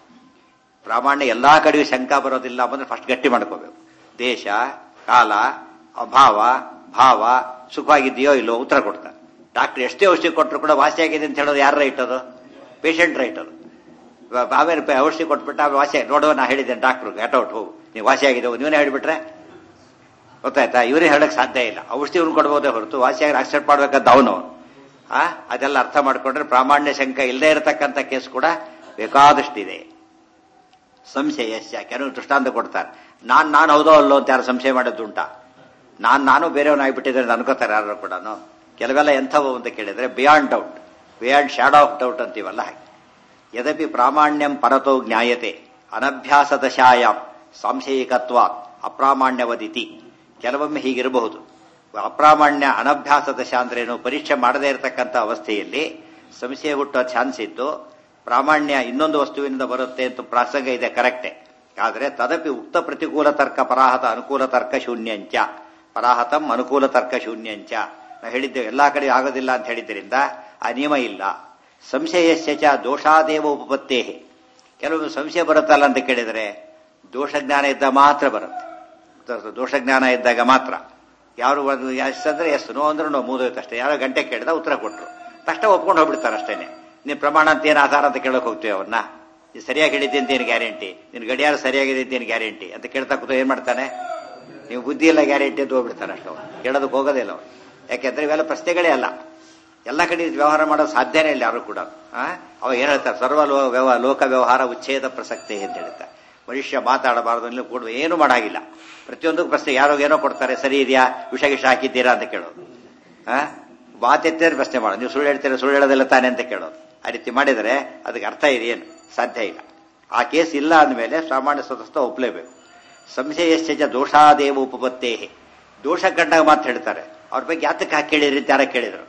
ಪ್ರಾಮಾಣ್ಯ ಎಲ್ಲಾ ಕಡೆಯೂ ಶಂಕ ಬರೋದಿಲ್ಲ ಅಂದ್ರೆ ಫಸ್ಟ್ ಗಟ್ಟಿ ಮಾಡ್ಕೋಬೇಕು ದೇಶ ಕಾಲ ಅಭಾವ ಭಾವ ಸುಖವಾಗಿದೆಯೋ ಇಲ್ಲೋ ಉತ್ತರ ಕೊಡ್ತಾರೆ ಡಾಕ್ಟರ್ ಎಷ್ಟೇ ಔಷಧಿ ಕೊಟ್ಟರು ಕೂಡ ವಾಸಿಯಾಗಿದೆ ಅಂತ ಹೇಳೋದು ಯಾರ ರೈಟ್ ಅದು ಪೇಷಂಟ್ ರೈಟ್ ಅದು ಆಮೇಲೆ ಔಷಧಿ ಕೊಟ್ಬಿಟ್ಟು ಆಮೇಲೆ ವಾಸಿ ನೋಡುವ ನಾ ಹೇಳಿದ್ದೇನೆ ಡಾಕ್ಟ್ರು ಔಟ್ ಹೋಗು ನೀವು ವಾಸಿಯಾಗಿದೆ ನೀವೇ ಹೇಳಿಬಿಟ್ರೆ ಗೊತ್ತಾಯ್ತಾ ಇವರೇ ಹೇಳಕ್ ಸಾಧ್ಯ ಇಲ್ಲ ಔಷಧಿ ಇವ್ನು ಕೊಡ್ಬೋದೇ ಹೊರತು ವಾಸಿಯಾಗಿ ಆಕ್ಸೆಪ್ಟ್ ಮಾಡ್ಬೇಕಂತ ಅವನು ಆ ಅದೆಲ್ಲ ಅರ್ಥ ಮಾಡ್ಕೊಂಡ್ರೆ ಪ್ರಾಮಾಣ್ಯ ಶಂಕ ಇಲ್ಲದೆ ಇರತಕ್ಕಂಥ ಕೇಸ್ ಕೂಡ ಬೇಕಾದಷ್ಟಿದೆ ಸಂಶಯಸ್ಯ ಕೆಲವರು ದೃಷ್ಟಾಂತ ಕೊಡ್ತಾರೆ ನಾನ್ ನಾನು ಹೌದೋ ಅಲ್ಲೋ ಅಂತ ಯಾರು ಸಂಶಯ ಮಾಡೋದುಂಟಾ ನಾನ್ ನಾನು ಬೇರೆಯವನಾಗ್ಬಿಟ್ಟಿದ್ರೆ ಅನ್ಕೋತಾರೆ ಯಾರು ಕೂಡ ಕೆಲವೆಲ್ಲ ಎಂಥವು ಅಂತ ಕೇಳಿದ್ರೆ beyond doubt beyond shadow of doubt ಅಂತೀವಲ್ಲ ಹಾಗೆ ಯದಪಿ ಪ್ರಾಮಾಣ್ಯಂ ಪರತೋ ಜ್ಞಾಯತೆ ಅನಭ್ಯಾಸ ದಶಾಯಾಂ ಸಂಶಯಿಕತ್ವ ಅಪ್ರಾಮಾಣ್ಯವದಿತಿ ಕೆಲವೊಮ್ಮೆ ಹೀಗಿರಬಹುದು ಅಪ್ರಾಮಾಣ್ಯ ಅನಭ್ಯಾಸ ದಶ ಅಂದ್ರೇನು ಪರೀಕ್ಷೆ ಮಾಡದೇ ಇರತಕ್ಕಂಥ ಅವಸ್ಥೆಯಲ್ಲಿ ಸಂಶಯ ಹುಟ್ಟುವ ಚಾನ್ಸ್ ಇದ್ದು ಪ್ರಾಮಾಣ್ಯ ಇನ್ನೊಂದು ವಸ್ತುವಿನಿಂದ ಬರುತ್ತೆ ಅಂತ ಪ್ರಾಸಂಗ ಇದೆ ಕರೆಕ್ಟೇ ಆದರೆ ತದಪಿ ಉಕ್ತ ಪ್ರತಿಕೂಲ ತರ್ಕ ಪರಾಹತ ಅನುಕೂಲ ತರ್ಕ ಶೂನ್ಯಂಚ ಪರಾಹತಂ ಅನುಕೂಲ ತರ್ಕ ಶೂನ್ಯಂಚ ನಾವು ಹೇಳಿದ್ದೇವೆ ಎಲ್ಲಾ ಕಡೆ ಆಗೋದಿಲ್ಲ ಅಂತ ಹೇಳಿದ್ರಿಂದ ಆ ನಿಯಮ ಇಲ್ಲ ಸಂಶಯಸ್ಯ ಚ ದೋಷಾದೇವ ಉಪಪತ್ತೇ ಕೆಲವೊಮ್ಮೆ ಸಂಶಯ ಬರುತ್ತಲ್ಲ ಅಂತ ಕೇಳಿದರೆ ದೋಷಜ್ಞಾನ ಇದ್ದಾಗ ಮಾತ್ರ ಬರುತ್ತೆ ದೋಷಜ್ಞಾನ ಇದ್ದಾಗ ಮಾತ್ರ ಯಾರು ಎಸ್ ಅಂದ್ರೆ ಎಸ್ ನೋ ಅಂದ್ರೆ ನೋ ಮೂದೋಯ್ತು ಅಷ್ಟೇ ಯಾರೋ ಗಂಟೆ ಕೇಳಿದ ಉತ್ತರ ಕೊಟ್ಟರು ತಕ್ಷಣ ಒಪ್ಕೊಂಡು ಹೋಗ್ಬಿಡ್ತಾರೆ ಅಷ್ಟೇನೆ ನೀನು ಪ್ರಮಾಣ ಅಂತ ಏನು ಆಧಾರ ಅಂತ ಕೇಳಕ್ ಹೋಗ್ತೀವಿ ಅವನ್ನ ನೀನು ಸರಿಯಾಗಿ ಹೇಳಿದ್ದೆ ಅಂತ ಏನು ಗ್ಯಾರಂಟಿ ನಿನ್ ಗಡಿಯಾರ ಸರಿಯಾಗಿದೆ ಅಂತ ಏನು ಗ್ಯಾರಂಟಿ ಅಂತ ಕೇಳ್ತಾ ಕೂತ ಏನ್ ಮಾಡ್ತಾನೆ ನೀವು ಬುದ್ಧಿ ಎಲ್ಲ ಗ್ಯಾರಂಟಿ ಅಂತ ಹೋಗ್ಬಿಡ್ತಾನೆ ಅಷ್ಟು ಕೇಳೋದಕ್ಕೆ ಹೋಗೋದೇ ಇಲ್ಲ ಅವನು ಯಾಕೆಂದ್ರೆ ಇವೆಲ್ಲ ಪ್ರಶ್ನೆಗಳೇ ಅಲ್ಲ ಎಲ್ಲ ಕಡೆ ವ್ಯವಹಾರ ಮಾಡೋದು ಸಾಧ್ಯನೇ ಇಲ್ಲ ಯಾರು ಕೂಡ ಆ? ಅವ ಏನ್ ಹೇಳ್ತಾರೆ ಸರ್ವ ಲೋ ವ್ಯವ ಲೋಕ ವ್ಯವಹಾರ ಉಚ್ಛೇದ ಪ್ರಸಕ್ತಿ ಅಂತ ಹೇಳ್ತಾರೆ ಮನುಷ್ಯ ಮಾತಾಡಬಾರದು ಇಲ್ಲಿ ಕೂಡ ಏನು ಮಾಡಾಗಿಲ್ಲ ಪ್ರತಿಯೊಂದಕ್ಕೂ ಪ್ರಶ್ನೆ ಯಾರೋ ಏನೋ ಕೊಡ್ತಾರೆ ಸರಿ ಇದೆಯಾ ವಿಷ ಗಿಷ ಹಾಕಿದ್ದೀರಾ ಅಂತ ಕೇಳೋದು ಆ ಮಾತೆತ್ತಿದ್ರೆ ಪ್ರಶ್ನೆ ಮಾಡೋದು ನೀವು ಸುಳ್ಳು ಹೇಳ್ತೀರಾ ಸುಳ್ಳು ಹೇಳೋದಿಲ್ಲ ತಾನೆ ಅಂತ ಕೇಳೋದು ಆ ರೀತಿ ಮಾಡಿದರೆ ಅದಕ್ಕೆ ಅರ್ಥ ಇದೆಯೇನು ಸಾಧ್ಯ ಇಲ್ಲ ಆ ಕೇಸ್ ಇಲ್ಲ ಅಂದಮೇಲೆ ಸಾಮಾನ್ಯ ಸ್ವತಸ್ಥ ಒಪ್ಪಲೇಬೇಕು ಸಂಶಯಶ್ಚ ದೋಷಾದೇವ ಉಪಪತ್ತೇ ದೋಷ ಕಂಡಾಗ ಮಾತು ಹೇಳ್ತಾರೆ ಅವ್ರ ಬಗ್ಗೆ ಯಾತಕ್ಕೆ ಹಾಕಿ ಕೇಳಿದ್ರಿ ಅಂತ ಯಾರ ಕೇಳಿದ್ರು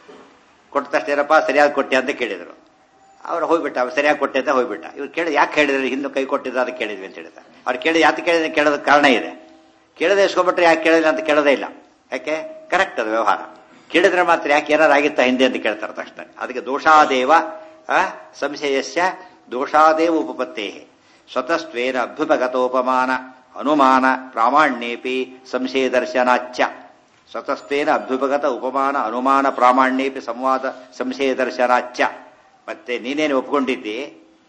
ಕೊಟ್ಟ ತಕ್ಷಣ ಏನಪ್ಪ ಸರಿಯಾಗಿ ಕೊಟ್ಟೆ ಅಂತ ಕೇಳಿದ್ರು ಅವ್ರು ಹೋಗ್ಬಿಟ್ಟ ಅವ್ರು ಸರಿಯಾಗಿ ಕೊಟ್ಟೆ ಅಂತ ಹೋಗ್ಬಿಟ್ಟ ಇವ್ರು ಕೇಳಿ ಯಾಕೆ ಹೇಳಿದ್ರಿ ಹಿಂದೆ ಕೈ ಕೊಟ್ಟಿದ್ದು ಅದಕ್ಕೆ ಕೇಳಿದ್ವಿ ಅಂತ ಹೇಳ್ತಾರೆ ಅವ್ರು ಕೇಳಿ ಯಾಕೆ ಕೇಳಿದ್ರೆ ಕೇಳೋದಕ್ಕೆ ಕಾರಣ ಇದೆ ಕೇಳದೆ ಇಸ್ಕೊಂಡ್ಬಿಟ್ರೆ ಯಾಕೆ ಕೇಳಿಲ್ಲ ಅಂತ ಕೇಳೋದೇ ಇಲ್ಲ ಯಾಕೆ ಕರೆಕ್ಟ್ ಅದು ವ್ಯವಹಾರ ಕೇಳಿದ್ರೆ ಮಾತ್ರ ಯಾಕೆ ಏನಾರು ಆಗಿತ್ತಾ ಹಿಂದೆ ಅಂತ ಕೇಳ್ತಾರೆ ತಕ್ಷಣ ಅದಕ್ಕೆ ದೋಷಾದೇವ ಆ, ಸಂಶಯಸ್ಯ ದೋಷಾದೇವ ಉಪಪತ್ತೇ ಸ್ವತಸ್ತ್ವೇನ ಅಭ್ಯುಪಗತೋಪಮಾನ ಅನುಮಾನ ಪ್ರಾಮಾಣ್ಯೇಪಿ ಸಂಶಯ ದರ್ಶನಾಚ್ಯ ಸ್ವತಸ್ತ್ವೇನ ಅಭ್ಯುಪಗತ ಉಪಮಾನ ಅನುಮಾನ ಪ್ರಾಮಾಣ್ಯೇಪಿ ಸಂವಾದ ಸಂಶಯ ದರ್ಶನಾಚ್ಯ ಮತ್ತೆ ನೀನೇನು ಒಪ್ಕೊಂಡಿದ್ದಿ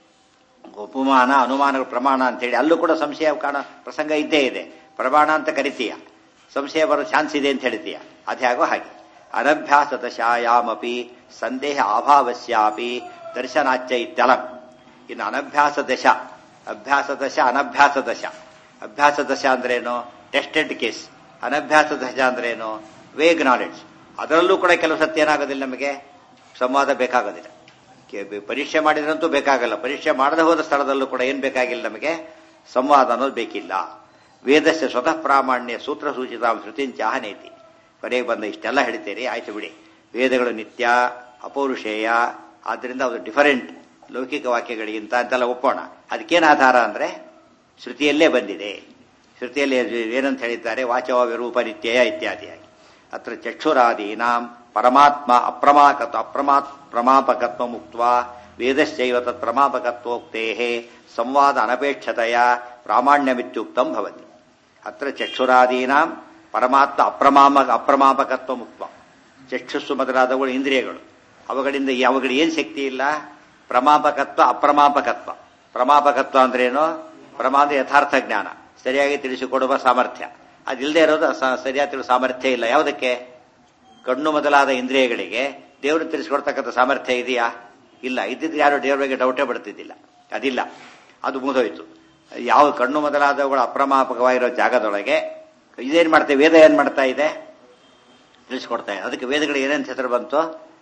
ಉಪಮಾನ ಅನುಮಾನಗಳ ಪ್ರಮಾಣ ಅಂತ ಹೇಳಿ ಅಲ್ಲೂ ಕೂಡ ಸಂಶಯ ಕಾಣ ಪ್ರಸಂಗ ಇದ್ದೇ ಇದೆ ಪ್ರಮಾಣ ಅಂತ ಕರಿತೀಯ ಸಂಶಯ ಬರೋ ಚಾನ್ಸ್ ಇದೆ ಅಂತ ಹೇಳ್ತೀಯ ಅದ್ಯಾಗೋ ಹಾಗೆ ಅನಭ್ಯಾಸ ದಶಾಯಾಮಪಿ ಸಂದೇಹ ಅಭಾವಸ್ಯಾಪಿ ದರ್ಶನಾಚ್ಯ ಇತ್ಯಲಂ ಇನ್ನು ಅನಭ್ಯಾಸ ದಶ ಅಭ್ಯಾಸ ದಶ ಅನಭ್ಯಾಸ ದಶ ಅಭ್ಯಾಸ ದಶ ಅಂದ್ರೇನು ಟೆಸ್ಟೆಡ್ ಕೇಸ್ ಅನಭ್ಯಾಸ ದಶ ಅಂದ್ರೇನು ವೇಗ್ ನಾಲೆಡ್ಜ್ ಅದರಲ್ಲೂ ಕೂಡ ಕೆಲವು ಸತ್ಯ ಏನಾಗೋದಿಲ್ಲ ನಮಗೆ ಸಂವಾದ ಬೇಕಾಗೋದಿಲ್ಲ ಕೆ- ಪರೀಕ್ಷೆ ಮಾಡಿದ್ರಂತೂ ಬೇಕಾಗಲ್ಲ ಪರೀಕ್ಷೆ ಮಾಡದೆ ಹೋದ ಸ್ಥಳದಲ್ಲೂ ಕೂಡ ಏನ್ ಬೇಕಾಗಿಲ್ಲ ನಮಗೆ ಸಂವಾದ ಅನ್ನೋದು ಬೇಕಿಲ್ಲ ವೇದಸ್ಯ ಸ್ವತಃ ಪ್ರಾಮಾಣ್ಯ ಸೂತ್ರ ಸೂಚಿತ ಶ್ರುತಿಂಚಾಹನೇತಿ ಕೊನೆಗೆ ಬಂದ ಇಷ್ಟೆಲ್ಲ ಹೇಳ್ತೀರಿ ಆಯ್ತು ಬಿಡಿ ವೇದಗಳು ನಿತ್ಯ ಅಪೌರುಷೇಯ ಆದ್ರಿಂದ ಅದು ಡಿಫರೆಂಟ್ ಲೌಕಿಕ ವಾಕ್ಯಗಳಿಗಿಂತ ಅಂತೆಲ್ಲ ಒಪ್ಪೋಣ ಅದಕ್ಕೇನು ಆಧಾರ ಅಂದ್ರೆ ಶ್ರುತಿಯಲ್ಲೇ ಬಂದಿದೆ ಶ್ರುತಿಯಲ್ಲಿ ಏನಂತ ಹೇಳಿದ್ದಾರೆ ವಾಚವ ವಿರೂಪ ನಿತ್ಯಯ ಇತ್ಯಾದಿಯಾಗಿ ಅತ್ರ ಚಕ್ಷುರಾದೀನಾಂ ಪರಮಾತ್ಮ ಅಪ್ರಮಾಕತ ಅಪ್ರಮಾತ್ ಪ್ರಮಾಪಕತ್ವ ಮುಕ್ತ ವೇದಶ್ಚೈವ ತತ್ ಪ್ರಮಾಪಕತ್ವೋಕ್ತೇ ಸಂವಾದ ಅನಪೇಕ್ಷತೆಯ ಪ್ರಾಮಾಣ್ಯಮಿತ್ಯುಕ್ತಂ ಭವತಿ ಅತ್ರ ಚಕ್ಷುರಾದೀನಾಂ ಪರಮಾತ್ಮ ಅಪ್ರಮಾಮ ಅಪ್ರಮಾಪಕತ್ವ ಮುಕ್ತ ಚಕ್ಷುಸ್ಸು ಮೊದಲಾದವುಗಳು ಇಂದ್ರಿಯಗಳು ಅವುಗಳಿಂದ ಈ- ಅವುಗಳಿಗೆ ಏನ್ ಶಕ್ತಿ ಇಲ್ಲ ಪ್ರಮಾಪಕತ್ವ ಅಪ್ರಮಾಪಕತ್ವ ಪ್ರಮಾಪಕತ್ವ ಅಂದ್ರೇನು ಪ್ರಮಾ ಅಂದ್ರೆ ಯಥಾರ್ಥ ಜ್ಞಾನ ಸರಿಯಾಗಿ ತಿಳಿಸಿಕೊಡುವ ಸಾಮರ್ಥ್ಯ ಅದಿಲ್ಲದೆ ಇರೋದು ಸ- ಸರಿಯಾಗಿ ತಿಳಿಸುವ ಸಾಮರ್ಥ್ಯ ಇಲ್ಲ ಯಾವುದಕ್ಕೆ ಕಣ್ಣು ಮೊದಲಾದ ಇಂದ್ರಿಯಗಳಿಗೆ ದೇವರು ತಿಳಿಸಿಕೊಡ್ತಕ್ಕಂಥ ಸಾಮರ್ಥ್ಯ ಇದೆಯಾ ಇಲ್ಲ ಇದ್ದಿದ್ರೆ ಯಾರು ದೇವರ ಬಗ್ಗೆ ಡೌಟೇ ಬಿಡ್ತಿದ್ದಿಲ್ಲ ಅದಿಲ್ಲ ಅದು ಮುಗಿದೋಯ್ತು ಯಾವ ಕಣ್ಣು ಮೊದಲಾದವುಗಳು ಅಪ್ರಮಾಪಕವಾಗಿರೋ ಜಾಗದೊಳಗೆ ಇದೇನ್ ಮಾಡ್ತೇವೆ ವೇದ ಏನ್ ಮಾಡ್ತಾ ಇದೆ ತಿಳಿಸ್ಕೊಡ್ತಾ ಇದೆ ಅದಕ್ಕೆ ವೇದಗಳಿಗೆ ಏನೇನು ಹೆಸರು ಬಂತು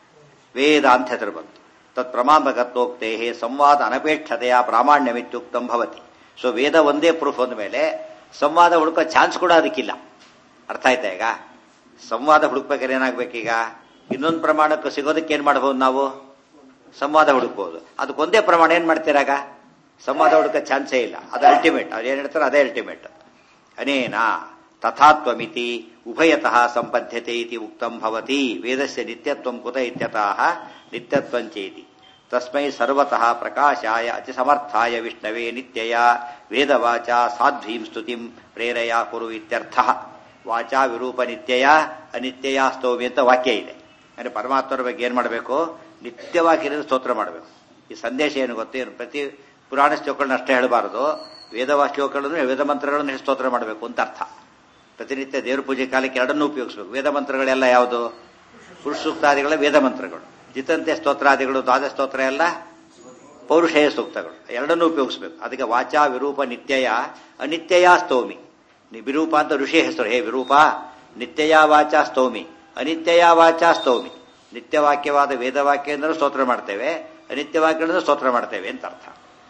ವೇದ ಅಂತ ಹೆಸರು ಬಂತು ತತ್ ಪ್ರಮಾಪಕತ್ವೋಕ್ತೇ ಸಂವಾದ ಅನಪೇಕ್ಷತೆಯ ಪ್ರಾಮಾಣ್ಯಮಿತ್ಯುಕ್ತಂ ಭವತಿ ಸೊ ವೇದ ಒಂದೇ ಪ್ರೂಫ್ ಅಂದ ಮೇಲೆ ಸಂವಾದ ಹುಡುಕೋ ಚಾನ್ಸ್ ಕೂಡ ಅದಕ್ಕಿಲ್ಲ ಅರ್ಥ ಆಯ್ತಾ ಈಗ ಸಂವಾದ ಹುಡುಕ್ಬೇಕಾದ್ರೆ ಏನಾಗ್ಬೇಕೀಗ ಇನ್ನೊಂದು ಪ್ರಮಾಣಕ್ಕೆ ಸಿಗೋದಕ್ಕೆ ಏನ್ ಮಾಡಬಹುದು ನಾವು ಸಂವಾದ ಹುಡುಕ್ಬೋದು ಅದಕ್ಕೊಂದೇ ಪ್ರಮಾಣ ಏನ್ ಮಾಡ್ತೀರಾಗ ಸಂವಾದ ಹುಡುಕ ಚಾನ್ಸೇ ಇಲ್ಲ ಅದು ಅಲ್ಟಿಮೇಟ್ ಅವ್ರು ಏನ್ ಹೇಳ್ತಾರೆ ಅದೇ ಅಲ್ಟಿಮೇಟ್ ಅನೇನ ತಥಾತ್ವಮಿತಿ ಉಭಯತಃ ಸಂಪದ್ಯತೆ ಇತಿ ಉಕ್ತಂ ಭವತಿ ವೇದಸ್ಯ ನಿತ್ಯತ್ವಂ ಕುತ ಇತ್ಯತಃ ನಿತ್ಯತ್ವಂಚೇತಿ ತಸ್ಮೈ ಸರ್ವತಃ ಪ್ರಕಾಶಾಯ ಅತಿಸಮರ್ಥಾಯ ವಿಷ್ಣವೇ ನಿತ್ಯಯ ವೇದವಾಚ ಸಾಧ್ವೀಂ ಸ್ತುತಿಂ ಪ್ರೇರಯ ಕುರು ಇತ್ಯರ್ಥ ವಾಚಾ ವಿರೂಪ ನಿತ್ಯಯ ಅನಿತ್ಯಯ ಸ್ತೋಮಿ ಅಂತ ವಾಕ್ಯ ಇದೆ ಅಂದ್ರೆ ಪರಮಾತ್ಮರ ಬಗ್ಗೆ ಏನ್ ಮಾಡಬೇಕು ನಿತ್ಯವಾಗಿ ಸ್ತೋತ್ರ ಮಾಡಬೇಕು ಈ ಸಂದೇಶ ಏನು ಗೊತ್ತೇನು ಪ್ರತಿ ಪುರಾಣ ಶ್ಲೋಕಗಳನ್ನ ಅಷ್ಟೇ ಹೇಳಬಾರದು ವೇದವಾ ಶ್ಲೋಕಗಳನ್ನು ವೇದ ಮಂತ್ರಗಳನ್ನು ಸ್ತೋತ್ರ ಮಾಡಬೇಕು ಅಂತ ಅರ್ಥ ಪ್ರತಿನಿತ್ಯ ದೇವ್ರ ಪೂಜೆ ಕಾಲಕ್ಕೆ ಎರಡನ್ನೂ ಉಪಯೋಗಿಸಬೇಕು ವೇದ ಮಂತ್ರಗಳೆಲ್ಲ ಯಾವುದು ಪುರುಷ ಸೂಕ್ತಾದಿಗಳ ವೇದ ಮಂತ್ರಗಳು ಜಿತಂತೆ ಸ್ತೋತ್ರಾದಿಗಳು ದ್ವಾದ ಸ್ತೋತ್ರ ಎಲ್ಲ ಪೌರುಷೇಯ ಸೂಕ್ತಗಳು ಎರಡನ್ನೂ ಉಪಯೋಗಿಸಬೇಕು ಅದಕ್ಕೆ ವಾಚಾ ವಿರೂಪ ನಿತ್ಯಯ ಅನಿತ್ಯಯ ಸ್ತೋಮಿ ನಿ ವಿರೂಪ ಅಂತ ಋಷಿ ಹೆಸರು ಹೇ ವಿರೂಪ ನಿತ್ಯಯ ವಾಚಾ ಸ್ತೋಮಿ ಅನಿತ್ಯಯ ವಾಚ ಸ್ತೌಮಿ ನಿತ್ಯವಾಕ್ಯವಾದ ವೇದವಾಕ್ಯ ಎಂದರೂ ಸ್ತೋತ್ರ ಮಾಡ್ತೇವೆ ಅನಿತ್ಯವಾಕ್ಯ ಅಂದ್ರೆ ಸ್ತೋತ್ರ ಮಾಡ್ತೇವೆ ಅಂತ ಅರ್ಥ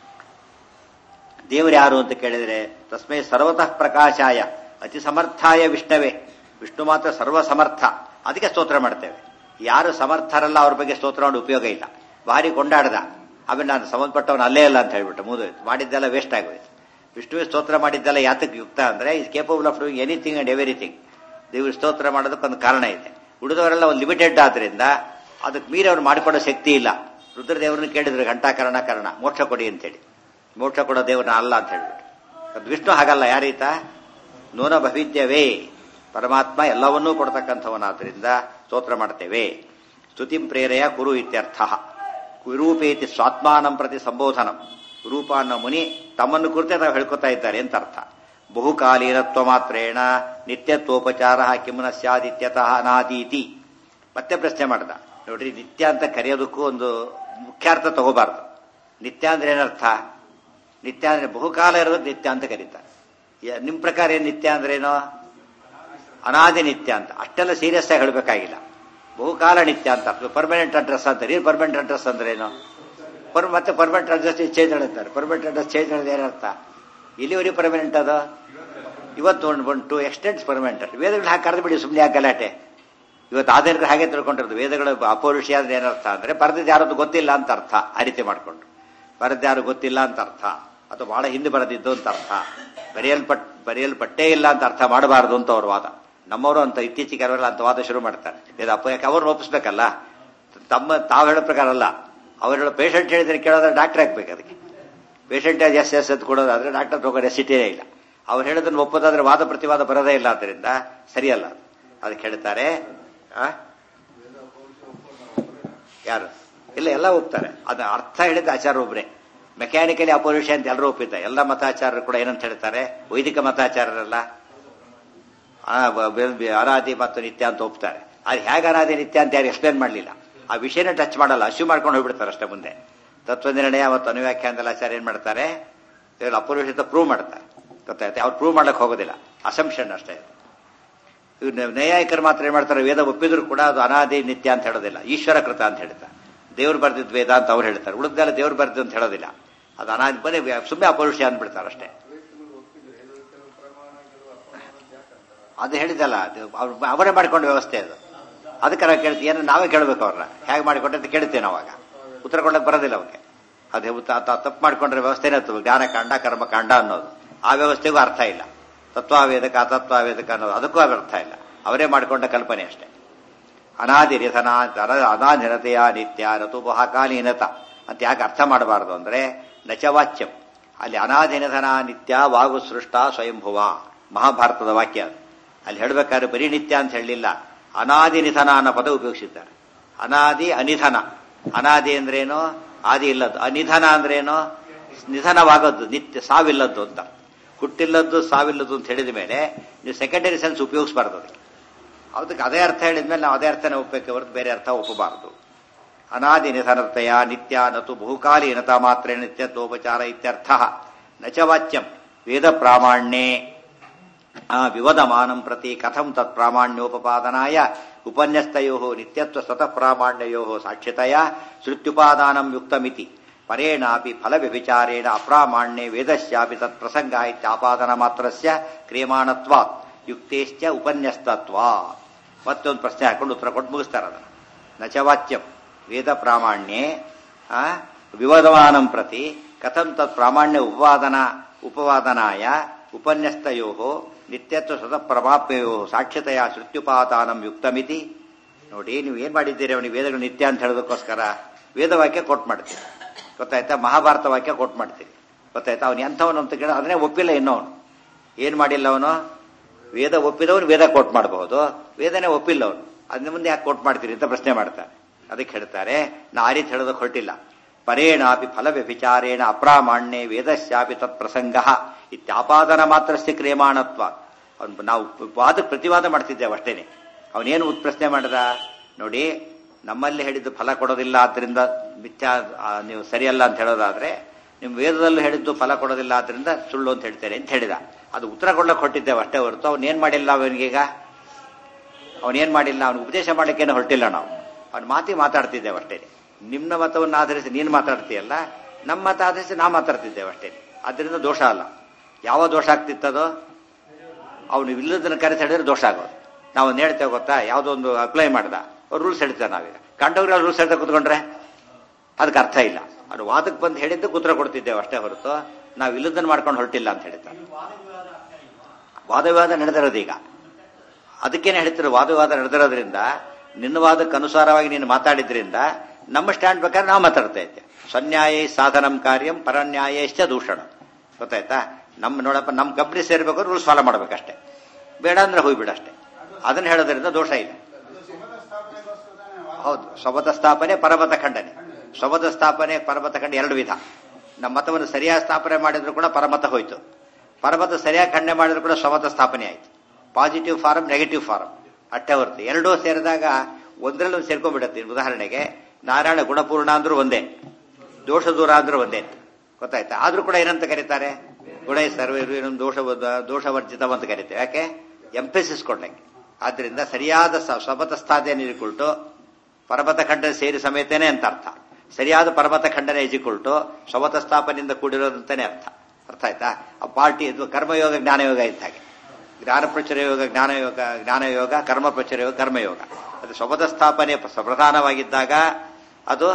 ದೇವರು ಯಾರು ಅಂತ ಕೇಳಿದರೆ ತಸ್ಮೈ ಸರ್ವತಃ ಪ್ರಕಾಶಾಯ ಅತಿ ಸಮರ್ಥಾಯ ವಿಷ್ಣವೇ ವಿಷ್ಣು ಮಾತ್ರ ಸರ್ವ ಸಮರ್ಥ ಅದಕ್ಕೆ ಸ್ತೋತ್ರ ಮಾಡ್ತೇವೆ ಯಾರು ಸಮರ್ಥರಲ್ಲ ಅವ್ರ ಬಗ್ಗೆ ಸ್ತೋತ್ರ ಮಾಡಿ ಉಪಯೋಗ ಇಲ್ಲ ಭಾರಿ ಕೊಂಡಾಡ್ದ ಆಮೇಲೆ ನಾನು ಸಂಬಂಧಪಟ್ಟವನು ಅಲ್ಲೇ ಇಲ್ಲ ಅಂತ ಹೇಳ್ಬಿಟ್ಟು ಮುಗಿದೋಯ್ತು ಮಾಡಿದ್ದೆಲ್ಲ ವೇಸ್ಟ್ ಆಗೋಯ್ತು ವಿಷ್ಣುವೆ ಸ್ತೋತ್ರ ಮಾಡಿದ್ದೆಲ್ಲ ಯಾತಕ್ಕೆ ಯುಕ್ತ ಅಂದ್ರೆ is capable of doing anything and everything ದೇವ್ರ ಸ್ತೋತ್ರ ಮಾಡೋದಕ್ಕೊಂದು ಕಾರಣ ಇದೆ ಉಳಿದವರೆಲ್ಲ ಒಂದು ಲಿಮಿಟೆಡ್ ಆದ್ರಿಂದ ಅದಕ್ಕೆ ಮೀರಿ ಅವ್ರು ಮಾಡಿಕೊಡೋ ಶಕ್ತಿ ಇಲ್ಲ ರುದ್ರದೇವರನ್ನ ಕೇಳಿದ್ರು ಘಂಟಾಕರಣ ಕಾರಣ ಮೋಕ್ಷ ಕೊಡಿ ಅಂತೇಳಿ ಮೋಕ್ಷ ಕೊಡೋ ದೇವ್ರನ್ನ ಅಲ್ಲ ಅಂತ ಹೇಳ್ಬಿಟ್ಟು ಅದು ವಿಷ್ಣು ಹಾಗಲ್ಲ ಯಾರೀತ ನೂನ ಭವಿದ್ಯವೇ ಪರಮಾತ್ಮ ಎಲ್ಲವನ್ನೂ ಕೊಡ್ತಕ್ಕಂಥವನಾದ್ರಿಂದ ಸ್ತೋತ್ರ ಮಾಡ್ತೇವೆ ಸ್ತುತಿಂ ಪ್ರೇರೆಯ ಕುರು ಇತ್ಯರ್ಥ ವಿರೂಪೇತಿ ಸ್ವಾತ್ಮಾನಂ ಪ್ರತಿ ಸಂಬೋಧನಂ ರೂಪ ಅನ್ನೋ ಮುನಿ ತಮ್ಮನ್ನು ಕುರಿತೇ ತಾವು ಹೇಳ್ಕೊತಾ ಇದ್ದಾರೆ ಅಂತ ಅರ್ಥ ಬಹುಕಾಲೀನತ್ವ ಮಾತ್ರೇಣ ನಿತ್ಯತ್ವೋಪಚಾರ ಕಿಮ್ನ ಸ್ಯಾದಿತ್ಯತಃ ಅನಾದೀತಿ ಮತ್ತೆ ಪ್ರಶ್ನೆ ಮಾಡ್ದ ನೋಡ್ರಿ ನಿತ್ಯ ಅಂತ ಕರೆಯೋದಕ್ಕೂ ಒಂದು ಮುಖ್ಯಾರ್ಥ ತಗೋಬಾರ್ದು ನಿತ್ಯ ಅಂದ್ರೆ ಏನರ್ಥ ನಿತ್ಯ ಅಂದ್ರೆ ಬಹುಕಾಲ ಇರೋದು ನಿತ್ಯ ಅಂತ ಕರೀತಾರೆ ಯ- ನಿಮ್ ಪ್ರಕಾರ ಏನ್ ನಿತ್ಯ ಅಂದ್ರೇನು ಅನಾದಿ ನಿತ್ಯ ಅಂತ ಅಷ್ಟೆಲ್ಲ ಸೀರಿಯಸ್ ಆಗಿ ಹೇಳಬೇಕಾಗಿಲ್ಲ ಬಹುಕಾಲ ನಿತ್ಯ ಅಂತ ಪರ್ಮನೆಂಟ್ ಅಡ್ರೆಸ್ ಅಂತಾರೆ ಏನು ಪರ್ಮನೆಂಟ್ ಅಡ್ರೆಸ್ ಅಂದ್ರೆ ಏನು ಪರ್ ಮತ್ತೆ ಪರ್ಮನೆಂಟ್ ಅಡ್ರೆಸ್ ಚೇಂಜ್ ಹೇಳ್ತಾರೆ ಪರ್ಮನೆಂಟ್ ಅಡ್ರೆಸ್ ಚೇಂಜ್ ಹೇಳಿದ್ರೆ ಏನರ್ಥ ಇಲ್ಲಿವರೆಗೆ ಪರ್ಮನೆಂಟ್ ಅದು ಇವತ್ತು ಒಂದು ಬಂಟು ಎಕ್ಸ್ಟೆಂಡ್ಸ್ ಪರ್ಮನೆಂಟ್ ವೇದಗಳು ಹಾಕಿ ಕರೆದು ಬಿಡಿ ಸುಮ್ಮನೆ ಯಾಕೆ ಗಲಾಟೆ ಇವತ್ತು ಆಧುನಿಕರು ಹಾಗೆ ತಿಳ್ಕೊಂಡಿರೋದು ವೇದಗಳು ಅಪೌರುಷಿ ಅಂದ್ರೆ ಏನರ್ಥ ಅಂದ್ರೆ ಬರೆದಿದ್ದು ಯಾರದ್ದು ಗೊತ್ತಿಲ್ಲ ಅಂತ ಅರ್ಥ ಆ ರೀತಿ ಮಾಡ್ಕೊಂಡು ಬರೆದು ಯಾರು ಗೊತ್ತಿಲ್ಲ ಅಂತ ಅರ್ಥ ಅಥವಾ ಬಹಳ ಹಿಂದೆ ಬರೆದಿದ್ದು ಅಂತ ಅರ್ಥ ಬರೆಯಲ್ಪಟ್ ಬರೆಯಲ್ಪಟ್ಟೇ ಇಲ್ಲ ಅಂತ ಅರ್ಥ ಮಾಡಬಾರದು ಅಂತ ಅವ್ರ ವಾದ ನಮ್ಮವರು ಅಂತ ಇತ್ತೀಚೆಗೆ ಅವರೆಲ್ಲ ಅಂತ ವಾದ ಶುರು ಮಾಡ್ತಾರೆ ಇದು ಅಪ್ಪ ಯಾಕೆ ಅವ್ರನ್ನ ಒಪ್ಪಿಸ್ಬೇಕಲ್ಲ ತಮ್ಮ ತಾವು ಹೇಳೋ ಪ್ರಕಾರ ಅಲ್ಲ ಅವ್ರು ಹೇಳೋ ಪೇಷಂಟ್ ಹೇಳಿದ್ರೆ ಕೇಳೋದ್ರೆ ಡಾಕ್ಟರ್ ಹಾಕ್ಬೇಕು ಅದಕ್ಕೆ ಪೇಷಂಟ್ ಎಸ್ ಎಸ್ ಅಂತ ಕೊಡೋದಾದ್ರೆ ಡಾಕ್ಟರ್ ತಗೋ ರೆಸಿಟಿಯೇ ಇಲ್ಲ ಅವ್ರು ಹೇಳೋದನ್ನ ಒಪ್ಪೋದಾದ್ರೆ ವಾದ ಪ್ರತಿವಾದ ಬರೋದೇ ಇಲ್ಲ ಆದ್ದರಿಂದ ಸರಿಯಲ್ಲ ಅದು. ಅದಕ್ಕೆ ಹೇಳ್ತಾರೆ ಆ? ಯಾರು ಇಲ್ಲ ಎಲ್ಲ ಒಪ್ತಾರೆ ಅದ ಅರ್ಥ ಹೇಳಿದ ಆಚಾರ ಒಬ್ರೆ ಮೆಕ್ಯಾನಿಕಲಿ ಅಪೋಸಿಷನ್ ಅಂತ ಎಲ್ಲರೂ ಒಪ್ಪಿದ್ದಾರೆ ಎಲ್ಲ ಮತಾಚಾರರು ಕೂಡ ಏನಂತ ಹೇಳ್ತಾರೆ ವೈದಿಕ ಮತಾಚಾರರಲ್ಲ ಆ, ಬ- ಬ- ಬ- ಅನಾದಿ ಮತ್ತು ನಿತ್ಯ ಅಂತ ಒಪ್ತಾರೆ ಅದು ಹೇಗೆ ಅನಾದಿ ನಿತ್ಯ ಅಂತ ಯಾರು ಎಕ್ಸ್ಪ್ಲೇನ್ ಮಾಡಲಿಲ್ಲ ಆ ವಿಷಯನ ಟಚ್ ಮಾಡಲ್ಲ ಅಶ್ಯೂ ಮಾಡ್ಕೊಂಡು ಹೋಗ್ಬಿಡ್ತಾರೆ ಅಷ್ಟೇ ಮುಂದೆ ತತ್ವ ನಿರ್ಣಯ ಮತ್ತು ಅನುವ್ಯಾಖ್ಯಾನದಲ್ಲಿ ಆಚಾರ್ಯ ಏನ್ ಮಾಡ್ತಾರೆ ಇವ್ರು ಅಪೌರುಷಿತ ಪ್ರೂವ್ ಮಾಡ್ತಾರೆ ಗೊತ್ತಾಯ್ತು ಅವ್ರು ಪ್ರೂವ್ ಮಾಡಕ್ ಹೋಗೋದಿಲ್ಲ ಅಸಂಪ್ಷನ್ ಅಷ್ಟೇ ಇವ್ರು ನ್ಯಾಯಿಕರು ಮಾತ್ರ ಏನ್ ಮಾಡ್ತಾರೆ ವೇದ ಒಪ್ಪಿದ್ರು ಕೂಡ ಅದು ಅನಾದಿ ನಿತ್ಯ ಅಂತ ಹೇಳೋದಿಲ್ಲ ಈಶ್ವರ ಕೃತ ಅಂತ ಹೇಳ್ತಾರೆ ದೇವ್ರು ಬರ್ದಿದ್ ವೇದ ಅಂತ ಅವ್ರು ಹೇಳ್ತಾರೆ ಉಳಿದೆಲ್ಲ ದೇವ್ರು ಬರ್ದಿದ್ದು ಅಂತ ಹೇಳೋದಿಲ್ಲ ಅದು ಅನಾದಿ ಬರೀ ಸುಮ್ಮನೆ ಅಪೌರುಷ ಅಂದ್ಬಿಡ್ತಾರೆ ಅಷ್ಟೇ ಅದು ಹೇಳಿದಲ್ಲ ಅದು ಅವ್ರು ಅವರೇ ಮಾಡ್ಕೊಂಡು ವ್ಯವಸ್ಥೆ ಅದು ಅದಕ್ಕೆ ನಾವು ಕೇಳ್ತೀವಿ ಏನೋ ನಾವೇ ಕೇಳಬೇಕು ಅವ್ರನ್ನ ಹೇಗೆ ಮಾಡಿಕೊಟ್ಟೆ ಅಂತ ಕೇಳ್ತೇವೆ ನಾವಾಗ ಉತ್ತರ ಕೊಡಕ್ಕೆ ಬರೋದಿಲ್ಲ ಅವಕ್ಕೆ ಅದೇ ತಪ್ಪು ಮಾಡ್ಕೊಂಡ್ರೆ ವ್ಯವಸ್ಥೆನೇ ಇರ್ತದೆ ಜ್ಞಾನಕಾಂಡ ಕರ್ಮಕಾಂಡ ಅನ್ನೋದು ಆ ವ್ಯವಸ್ಥೆಗೂ ಅರ್ಥ ಇಲ್ಲ ತತ್ವಾವೇದಕ ಅತತ್ವಾವೇದಕ ಅನ್ನೋದು ಅದಕ್ಕೂ ಅರ್ಥ ಇಲ್ಲ ಅವರೇ ಮಾಡಿಕೊಂಡ ಕಲ್ಪನೆ ಅಷ್ಟೇ ಅನಾದಿ ನಿಧನ ಅನಾದಿನತೆಯ ನಿತ್ಯ ಋತುಪಹಾಕಾಲೀನತ ಅಂತ ಯಾಕೆ ಅರ್ಥ ಮಾಡಬಾರದು ಅಂದ್ರೆ ನಚವಾಚ್ಯಂ ಅಲ್ಲಿ ಅನಾದಿ ನಿಧನ ನಿತ್ಯ ವಾಗು ಸೃಷ್ಟ ಸ್ವಯಂಭುವ ಮಹಾಭಾರತದ ವಾಕ್ಯ ಅದು ಅಲ್ಲಿ ಹೇಳಬೇಕಾದ್ರೆ ಬರೀ ನಿತ್ಯ ಅಂತ ಹೇಳಲಿಲ್ಲ ಅನಾದಿ ನಿಧನ ಅನ್ನೋ ಪದ ಉಪಯೋಗಿಸಿದ್ದಾರೆ ಅನಾದಿ ಅನಿಧನ ಅನಾದಿ ಅಂದ್ರೇನು ಆದಿ ಇಲ್ಲದ್ದು ಅನಿಧನ ಅಂದ್ರೇನು ನಿಧನವಾಗದ್ದು ನಿತ್ಯ ಸಾವಿಲ್ಲದ್ದು ಅಂತ ಹುಟ್ಟಿಲ್ಲದ್ದು ಸಾವಿಲ್ಲದ್ದು ಅಂತ ಹೇಳಿದ ಮೇಲೆ ನೀವು ಸೆಕೆಂಡರಿ ಸೆನ್ಸ್ ಉಪಯೋಗಿಸಬಾರ್ದು ಅದಕ್ಕೆ ಅದಕ್ಕೆ ಅದೇ ಅರ್ಥ ಹೇಳಿದ್ಮೇಲೆ ನಾವು ಅದೇ ಅರ್ಥನೇ ಒಪ್ಪಕ್ಕೆ ಹೊರತು ಬೇರೆ ಅರ್ಥ ಒಪ್ಪಬಾರದು ಅನಾದಿ ನಿಧನತೆಯ ನಿತ್ಯ ನತು ಬಹುಕಾಲೀನತ ಮಾತ್ರ ನಿತ್ಯತ್ವೋಪಚಾರ ಇತ್ಯರ್ಥ ನಚವಾಚ್ಯಂ ವೇದ ಪ್ರಾಮಾಣ್ಯೇ ಆ ವಿವದಮಾನಂ ಪ್ರತಿ ಕಥಂ ತತ್ ಪ್ರಾಮಾಣ್ಯೋಪಪಾದನಾಯ ಉಪನ್ಯಸ್ತಯೋ ನಿತ್ಯತ್ವ ಸ್ವತಃ ಪ್ರಾಮಾಣ್ಯಯೋ ಸಾಕ್ಷ್ಯತೆಯ ಶ್ರುತ್ಯುಪಾದಾನಂ ಯುಕ್ತಮಿತಿ ಪರೇಣಾಪಿ ಫಲವ್ಯಭಿಚಾರೇಣ ಅಪ್ರಾಮಾಣ್ಯೆ ವೇದಸ್ಯಾಪಿ ತತ್ ಪ್ರಸಂಗ ಇತ್ಯಾಪಾದನ ಮಾತ್ರಸ್ಯ ಕ್ರಿಯಮಾಣತ್ವಾತ್ ಯುಕ್ತೇಶ್ಚ ಉಪನ್ಯಸ್ತತ್ವಾತ್ ಮತ್ತೊಂದು ಪ್ರಶ್ನೆ ಹಾಕೊಂಡು ಉತ್ತರ ಕೊಟ್ಟು ಮುಗಿಸ್ತಾರೆ ಅದನ್ನು ನಚವಾಚ್ಯಂ ವೇದ ಪ್ರಾಮಾಣ್ಯೆ ಆ, ವಿವದಮಾನಂ ಪ್ರತಿ ಕಥಂ ತತ್ ಪ್ರಾಮಾಣ್ಯ ಉಪವಾದನ ಉಪವಾದನಾಯ ಉಪನ್ಯಸ್ತಯೋ ನಿತ್ಯತ್ವ ಸ್ವತಃ ಪ್ರಭಾಪ್ಯೋ ಸಾಕ್ಷ್ಯತೆಯ ಶ್ರುತ್ಯುಪಾದಾನಂ ಯುಕ್ತಮಿತಿ ನೋಡಿ ನೀವು ಏನ್ ಮಾಡಿದ್ದೀರಿ ಅವನಿಗೆ ವೇದಗಳು ನಿತ್ಯ ಅಂತ ಹೇಳೋದಕ್ಕೋಸ್ಕರ ವೇದವಾಕ್ಯ ಕೊಟ್ ಮಾಡ್ತೀರಿ ಗೊತ್ತಾಯ್ತಾ ಮಹಾಭಾರತ ವಾಕ್ಯ ಕೊಟ್ ಮಾಡ್ತೀರಿ ಗೊತ್ತಾಯ್ತಾ ಅವನು ಎಂಥವನು ಅಂತ ಕೇಳ ಅದನ್ನೇ ಒಪ್ಪಿಲ್ಲ ಇನ್ನವನು ಏನ್ ಮಾಡಿಲ್ಲ ಅವನು ವೇದ ಒಪ್ಪಿದವನು ವೇದ ಕೋಟ್ ಮಾಡಬಹುದು ವೇದನೆ ಒಪ್ಪಿಲ್ಲ ಅವನು ಅದನ್ನ ಮುಂದೆ ಯಾಕೆ ಕೋಟ್ ಮಾಡ್ತೀರಿ ಅಂತ ಪ್ರಶ್ನೆ ಮಾಡ್ತಾರೆ ಅದಕ್ಕೆ ಹೇಳ್ತಾರೆ ನಾ ಆ ರೀತಿ ಹೇಳೋದಕ್ಕೆ ಹೊರಟಿಲ್ಲ ಪರೇಣಾಪಿ ಫಲ ವ್ಯಭಿಚಾರೇಣ ಅಪ್ರಾಮಾಣ್ಯೆ ವೇದಸ್ಯಾಪಿ ತತ್ ಪ್ರಸಂಗ ಇತ್ಯಾಪಾದನ ಮಾತ್ರಸ್ಯ ಕ್ರಿಯಮಾಣತ್ವ ಅವ್ನು ನಾವು ವಾದ ಪ್ರತಿವಾದ ಮಾಡ್ತಿದ್ದೇವೆ ಅಷ್ಟೇನೆ ಅವನೇನು ಪ್ರಶ್ನೆ ಮಾಡಿದ ನೋಡಿ ನಮ್ಮಲ್ಲಿ ಹೇಳಿದ್ದು ಫಲ ಕೊಡೋದಿಲ್ಲ ಆದ್ರಿಂದ ಮಿಥ್ಯಾ ಆ, ನೀವು ಸರಿಯಲ್ಲ ಅಂತ ಹೇಳೋದಾದ್ರೆ ನಿಮ್ಮ ವೇದದಲ್ಲೂ ಹೇಳಿದ್ದು ಫಲ ಕೊಡೋದಿಲ್ಲ ಆದ್ರಿಂದ ಸುಳ್ಳು ಅಂತ ಹೇಳ್ತೇನೆ ಅಂತ ಹೇಳಿದ ಅದು ಉತ್ತರ ಕೊಡ್ಲಕ್ಕೆ ಹೊಟ್ಟಿದ್ದೇವೆ ಅಷ್ಟೇ ಹೊರತು ಅವ್ನು ಏನ್ ಮಾಡಿಲ್ಲ ಅವನಿಗೀಗ ಅವನೇನ್ ಮಾಡಿಲ್ಲ ಅವನು ಉಪದೇಶ ಮಾಡಲಿಕ್ಕೇನು ಹೊರಟಿಲ್ಲ ನಾವು ಅವ್ನ ಮಾತಿ ಮಾತಾಡ್ತಿದ್ದೇವೆ ಅಷ್ಟೇ ನಿಮ್ನ ಮತವನ್ನು ಆಧರಿಸಿ ನೀನು ಮಾತಾಡ್ತೀಯಲ್ಲ ನಮ್ಮ ಮತ ಆಧರಿಸಿ ನಾ ಮಾತಾಡ್ತಿದ್ದೇವೆ ಅಷ್ಟೇ ಅದರಿಂದ ದೋಷ ಅಲ್ಲ ಯಾವ ದೋಷ ಆಗ್ತಿತ್ತದೋ ಅವನು ಇಲ್ಲದನ್ನ ಕರೆಸಿ ಹೇಳಿದ್ರೆ ದೋಷ ಆಗೋದು ನಾವು ಒಂದು ಹೇಳ್ತೇವೆ ಗೊತ್ತಾ ಯಾವುದೋ ಒಂದು ಅಪ್ಲೈ ಮಾಡ್ದ ರೂಲ್ಸ್ ಹೇಳ್ತೇವೆ ನಾವೀಗ ಕಂಡವ್ರಿಗೆ ರೂಲ್ಸ್ ಹೇಳ್ತಾ ಕೂತ್ಕೊಂಡ್ರೆ ಅದಕ್ಕೆ ಅರ್ಥ ಇಲ್ಲ ಅದು ವಾದಕ್ಕೆ ಬಂದು ಹೇಳಿದ್ದು ಉತ್ತರ ಕೊಡ್ತಿದ್ದೇವೆ ಅಷ್ಟೇ ಹೊರತು ನಾವು ಇಲ್ಲದನ್ನು ಮಾಡ್ಕೊಂಡು ಹೊರಟಿಲ್ಲ ಅಂತ ಹೇಳ್ತಾರೆ ವಾದ ವಿವಾದ ನಡೆದಿರೋದು ಈಗ ಅದಕ್ಕೇನೆ ಹೇಳ್ತಿರೋ ವಾದ ವಿವಾದ ನಡೆದಿರೋದ್ರಿಂದ ನಿನ್ನ ವಾದಕ್ಕೆ ಅನುಸಾರವಾಗಿ ನೀನು ಮಾತಾಡಿದ್ರಿಂದ ನಮ್ಮ ಸ್ಟ್ಯಾಂಡ್ ಬೇಕಾದ್ರೆ ನಾವು ಮಾತಾಡ್ತಾ ಇದ್ದೆ ಸ್ವನ್ಯಾಯ ಸಾಧನಂ ಕಾರ್ಯಂ ಪರನ್ಯಾಯಶ್ಚ ದೂಷಣ ಗೊತ್ತಾಯ್ತಾ ನಮ್ಮ ನೋಡಪ್ಪ ನಮ್ಮ ಕಂಪ್ನಿ ಸೇರ್ಬೇಕು ರೂಲ್ಸ್ ಫಾಲೋ ಮಾಡ್ಬೇಕಷ್ಟೇ ಬೇಡ ಅಂದ್ರೆ ಹೋಗ್ಬಿಡ ಅಷ್ಟೇ ಅದನ್ನ ಹೇಳೋದ್ರಿಂದ ದೋಷ ಇಲ್ಲ ಹೌದು ಸ್ವಮತ ಸ್ಥಾಪನೆ ಪರಮತ ಖಂಡನೆ ಸ್ವಮತ ಸ್ಥಾಪನೆ ಪರಮತ ಖಂಡನೆ ಎರಡು ವಿಧ ನಮ್ಮ ಮತವನ್ನು ಸರಿಯಾಗಿ ಸ್ಥಾಪನೆ ಮಾಡಿದ್ರು ಕೂಡ ಪರಮತ ಹೋಯ್ತು ಪರಮತ ಸರಿಯಾಗಿ ಖಂಡನೆ ಮಾಡಿದ್ರು ಕೂಡ ಸ್ವಮತ ಸ್ಥಾಪನೆ ಆಯ್ತು ಪಾಸಿಟಿವ್ ಫಾರಂ ನೆಗೆಟಿವ್ ಫಾರಂ ಅಷ್ಟೇ ಹೊರತು ಎರಡೂ ಸೇರಿದಾಗ ಒಂದರಲ್ಲಿ ಒಂದು ಸೇರ್ಕೊಂಡ್ಬಿಡತ್ತೆ ಉದಾಹರಣೆಗೆ ನಾರಾಯಣ ಗುಣಪೂರ್ಣ ಅಂದ್ರೂ ಒಂದೇ ದೋಷ ದೂರ ಅಂದ್ರೂ ಒಂದೇ ಗೊತ್ತಾಯ್ತಾ ಆದ್ರೂ ಕೂಡ ಏನಂತ ಕರೀತಾರೆ ಗುಣ ಸರ್ವ ಏನೊಂದು ದೋಷ ದೋಷವರ್ಜಿತವ ಅಂತ ಕರೀತೇವೆ ಯಾಕೆ ಎಂಪೆಸಿಸ್ ಕೊಡ್ಲಿಕ್ಕೆ ಆದ್ರಿಂದ ಸರಿಯಾದ ಸ್ವಮತ ಸ್ಥಾಪನೆ ಇರಿಕೊಳ್ಟು ಪರ್ವತ ಖಂಡನೆ ಸೇರಿ ಸಮೇತನೇ ಅಂತ ಅರ್ಥ ಸರಿಯಾದ ಪರ್ವತ ಖಂಡನೆ ಎಜಿಕೊಳ್ಟು ಸ್ವಮತ ಸ್ಥಾಪನೆಯಿಂದ ಕೂಡಿರೋದಂತಾನೆ ಅರ್ಥ ಅರ್ಥ ಆಯ್ತಾ ಆ ಪಾರ್ಟಿ ಇದು ಕರ್ಮಯೋಗ ಜ್ಞಾನಯೋಗ ಇದ್ದ ಹಾಗೆ ಜ್ಞಾನ ಪ್ರಚುರ ಯೋಗ ಜ್ಞಾನಯೋಗ ಜ್ಞಾನಯೋಗ ಕರ್ಮ ಪ್ರಚುರ ಯೋಗ ಕರ್ಮಯೋಗ ಅದು ಸ್ವಮತ ಸ್ಥಾಪನೆ ಪ್ರಧಾನವಾಗಿದ್ದಾಗ ಅದು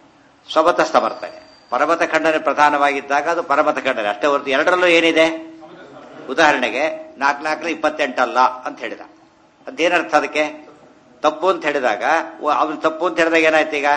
ಸ್ವಮತ ಸಮರ್ಥನೆ ಪರ್ವತ ಖಂಡನೆ ಪ್ರಧಾನವಾಗಿದ್ದಾಗ ಅದು ಪರಮತ ಖಂಡನೆ ಅಷ್ಟೇ ಹೊರತು ಎರಡರಲ್ಲೂ ಏನಿದೆ ಉದಾಹರಣೆಗೆ ನಾಲ್ಕು ನಾಲ್ಕರ ಇಪ್ಪತ್ತೆಂಟಲ್ಲ ಅಂತ ಹೇಳಿದ ಅದೇನರ್ಥ ಅದಕ್ಕೆ ತಪ್ಪು ಅಂತ ಹೇಳಿದಾಗ ಅವನು ತಪ್ಪು ಅಂತ ಹೇಳಿದಾಗ ಏನಾಯ್ತು ಈಗ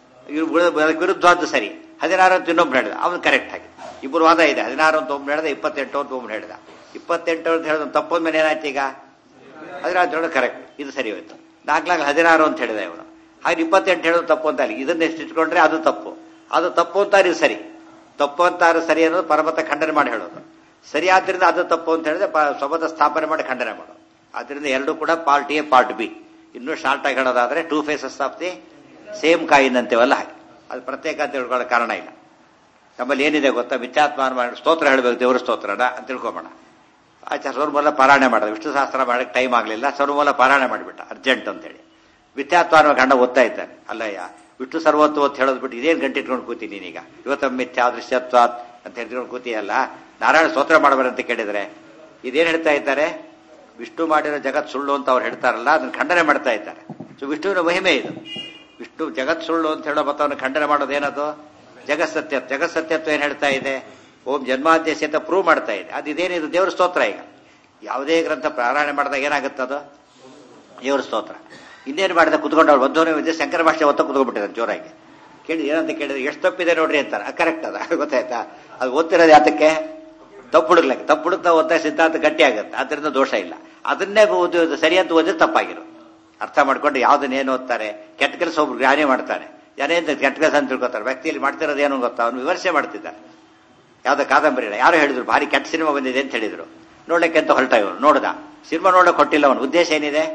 ಅದಕ್ಕೆ ವಿರುದ್ಧವಾದ್ದು ಸರಿ ಹದಿನಾರು ಅಂತ ಇನ್ನೊಬ್ರು ಹೇಳಿದ ಅವನು ಕರೆಕ್ಟ್ ಆಗಿ ಇಬ್ಬರು ವಾದ ಇದೆ ಹದಿನಾರು ಅಂತ ಒಬ್ಬನು ಹೇಳಿದ ಇಪ್ಪತ್ತೆಂಟು ಅಂತ ಒಬ್ಬನು ಹೇಳಿದ ಇಪ್ಪತ್ತೆಂಟು ಅಂತ ಹೇಳಿದ ತಪ್ಪು ಮೇಲೆ ಏನಾಯ್ತು ಈಗ ಹದಿನಾರು ಹೇಳೋದು ಕರೆಕ್ಟ್ ಇದು ಸರಿ ಹೋಯ್ತು ನಾಲ್ಕು ನಾಲ್ಕು ಹದಿನಾರು ಅಂತ ಹೇಳಿದ ಇವನು ಹಾಗೆ ಇಪ್ಪತ್ತೆಂಟು ಹೇಳೋದು ತಪ್ಪು ಅಂತ ಅಲ್ಲಿ ಇದನ್ನ ಎಷ್ಟು ಇಟ್ಕೊಂಡ್ರೆ ಅದು ತಪ್ಪು ಅದು ತಪ್ಪು ಅಂತ ಇದು ಸರಿ ತಪ್ಪು ಅಂತ ಸರಿ ಅನ್ನೋದು ಪರ್ವತ ಖಂಡನೆ ಮಾಡಿ ಹೇಳೋದು ಸರಿ ಆದ್ರಿಂದ ಅದು ತಪ್ಪು ಅಂತ ಹೇಳಿದ್ರೆ ಸ್ವಮತ ಸ್ಥಾಪನೆ ಮಾಡಿ ಖಂಡನೆ ಮಾಡೋದು ಆದ್ರಿಂದ ಎರಡು ಕೂಡ ಪಾರ್ಟ್ ಎ ಪಾರ್ಟ್ ಬಿ ಇನ್ನೂ ಶಾರ್ಟ್ ಆಗಿ ಹೇಳೋದಾದ್ರೆ two faces of the same coin ಅಂತೀವಲ್ಲ ಹಾಗೆ ಅದು ಪ್ರತ್ಯೇಕ ಅಂತ ತಿಳ್ಕೊಳ್ಳೋ ಕಾರಣ ಇಲ್ಲ ನಮ್ಮಲ್ಲಿ ಏನಿದೆ ಗೊತ್ತಾ ಮಿಥ್ಯಾತ್ಮಾನ ಮಾಡಿ ಸ್ತೋತ್ರ ಹೇಳಬೇಕು ದೇವರ ಸ್ತೋತ್ರನ ಅಂತ ತಿಳ್ಕೊಂಬೋಣ ಆಚೆ ಸರ್ವಮೂಲ ಪಾರಾಯಣ ಮಾಡೋದು ವಿಷ್ಣು ಶಾಸ್ತ್ರ ಮಾಡಕ್ಕೆ ಟೈಮ್ ಆಗಲಿಲ್ಲ ಸರ್ವಮೂಲ ಪಾರಾಯಣ ಮಾಡಿಬಿಟ್ಟ ಅರ್ಜೆಂಟ್ ಅಂತೇಳಿ ಮಿಥ್ಯಾತ್ಮಾನ ಗಂಡ ಓದ್ತಾ ಇದ್ದಾನೆ ಅಲ್ಲಯ್ಯ ವಿಷ್ಣು ಸರ್ವತ್ತು ಅಂತ ಹೇಳೋದು ಬಿಟ್ಟು ಇದೇನು ಗಂಟೆ ಇಟ್ಕೊಂಡು ಕೂತೀನಿ ನೀನೀಗ ಇವತ್ತ ಮಿಥ್ಯಾ ದೃಶ್ಯತ್ವಾತ್ ಅಂತ ಹೇಳ್ಕೊಂಡು ಕೂತಿಯಲ್ಲ ನಾರಾಯಣ ಸ್ತೋತ್ರ ಮಾಡಬಾರಂತ ಕೇಳಿದ್ರೆ ಇದೇನು ಹೇಳ್ತಾ ಇದ್ದಾರೆ ವಿಷ್ಣು ಮಾಡಿರೋ ಜಗತ್ ಸುಳ್ಳು ಅಂತ ಅವ್ರು ಹೇಳ್ತಾರಲ್ಲ ಅದನ್ನ ಖಂಡನೆ ಮಾಡ್ತಾ ಇದ್ದಾರೆ ಸೊ ವಿಷ್ಣುವಿನ ಮಹಿಮೆ ಇದು ವಿಷ್ಣು ಜಗತ್ ಸುಳ್ಳು ಅಂತ ಹೇಳೋ ಮತವನ್ನು ಖಂಡನೆ ಮಾಡೋದು ಏನದು ಜಗತ್ಸತ್ಯ ಜಗತ್ಸತ್ಯತ್ವ ಏನ್ ಹೇಳ್ತಾ ಇದೆ ಓಂ ಜನ್ಮಾದ್ಯಸಿ ಅಂತ ಪ್ರೂವ್ ಮಾಡ್ತಾ ಇದೆ ಅದು ಇದೇನಿದು ದೇವ್ರ ಸ್ತೋತ್ರ ಈಗ ಯಾವುದೇ ಗ್ರಂಥ ಪಾರಾಯಣ ಮಾಡಿದಾಗ ಏನಾಗುತ್ತೆ ಅದು ದೇವ್ರ ಸ್ತೋತ್ರ ಇನ್ನೇನು ಮಾಡಿದ ಕುತ್ಕೊಂಡು ಅವ್ರು ಬಂದವನೇ ವಿದ್ಯೆ ಶಂಕರ ಭಾಷೆ ಒತ್ತ ಕುತ್ಕೊಂಡ್ಬಿಟ್ಟಿದ್ದಾರೆ ಜೋರಾಗಿ ಕೇಳಿ ಏನಂತ ಕೇಳಿದ್ರೆ ಎಷ್ಟು ತಪ್ಪಿದೆ ನೋಡ್ರಿ ಅಂತಾರೆ ಕರೆಕ್ಟ್ ಅದ ಗೊತ್ತಾಯ್ತಾ ಅದು ಓದ್ತಿರೋದು ಯಾತಕ್ಕೆ ತಪ್ಪು ಹುಡುಗ್ಲಕ್ಕೆ ತಪ್ಪು ಹುಡುಕ್ತಾ ಓದ್ತಾ ಸಿದ್ಧಾಂತ ಗಟ್ಟಿ ಆಗುತ್ತೆ ಅದರಿಂದ ದೋಷ ಇಲ್ಲ ಅದನ್ನೇ ಓದೋದು ಸರಿ ಅಂತ ಓದಿದ್ರೆ ತಪ್ಪಾಗಿರೋ ಅರ್ಥ ಮಾಡ್ಕೊಂಡು ಯಾವ್ದನ್ನ ಏನು ಓದ್ತಾರೆ ಕೆಟ್ಟ ಕೆಲಸ ಒಬ್ರು ಜ್ಞಾನಿ ಮಾಡ್ತಾನೆ ಯಾರೇಂತ ಕೆಟ್ಟ ಕೆಲಸ ಅಂತ ತಿಳ್ಕೊತಾರೆ ವ್ಯಕ್ತಿಯಲ್ಲಿ ಮಾಡ್ತಿರೋದು ಏನು ಗೊತ್ತಾ ಅವನು ವಿಮರ್ಶೆ ಮಾಡ್ತಿದ್ದಾನೆ ಯಾವ್ದೋ ಕಾದಂಬರಿ ಯಾರೋ ಹೇಳಿದ್ರು ಭಾರಿ ಕೆಟ್ಟ ಸಿನಿಮಾ ಬಂದಿದೆ ಅಂತ ಹೇಳಿದ್ರು ನೋಡ್ಲಿಕ್ಕೆ ಅಂತ ಹೊರಟ ಇವನು ನೋಡ್ದ ಸಿನಿಮಾ ನೋಡಕ್ ಕೊಟ್ಟಿಲ್ಲ ಅವನು ಉದ್ದೇಶ ಏನಿದೆ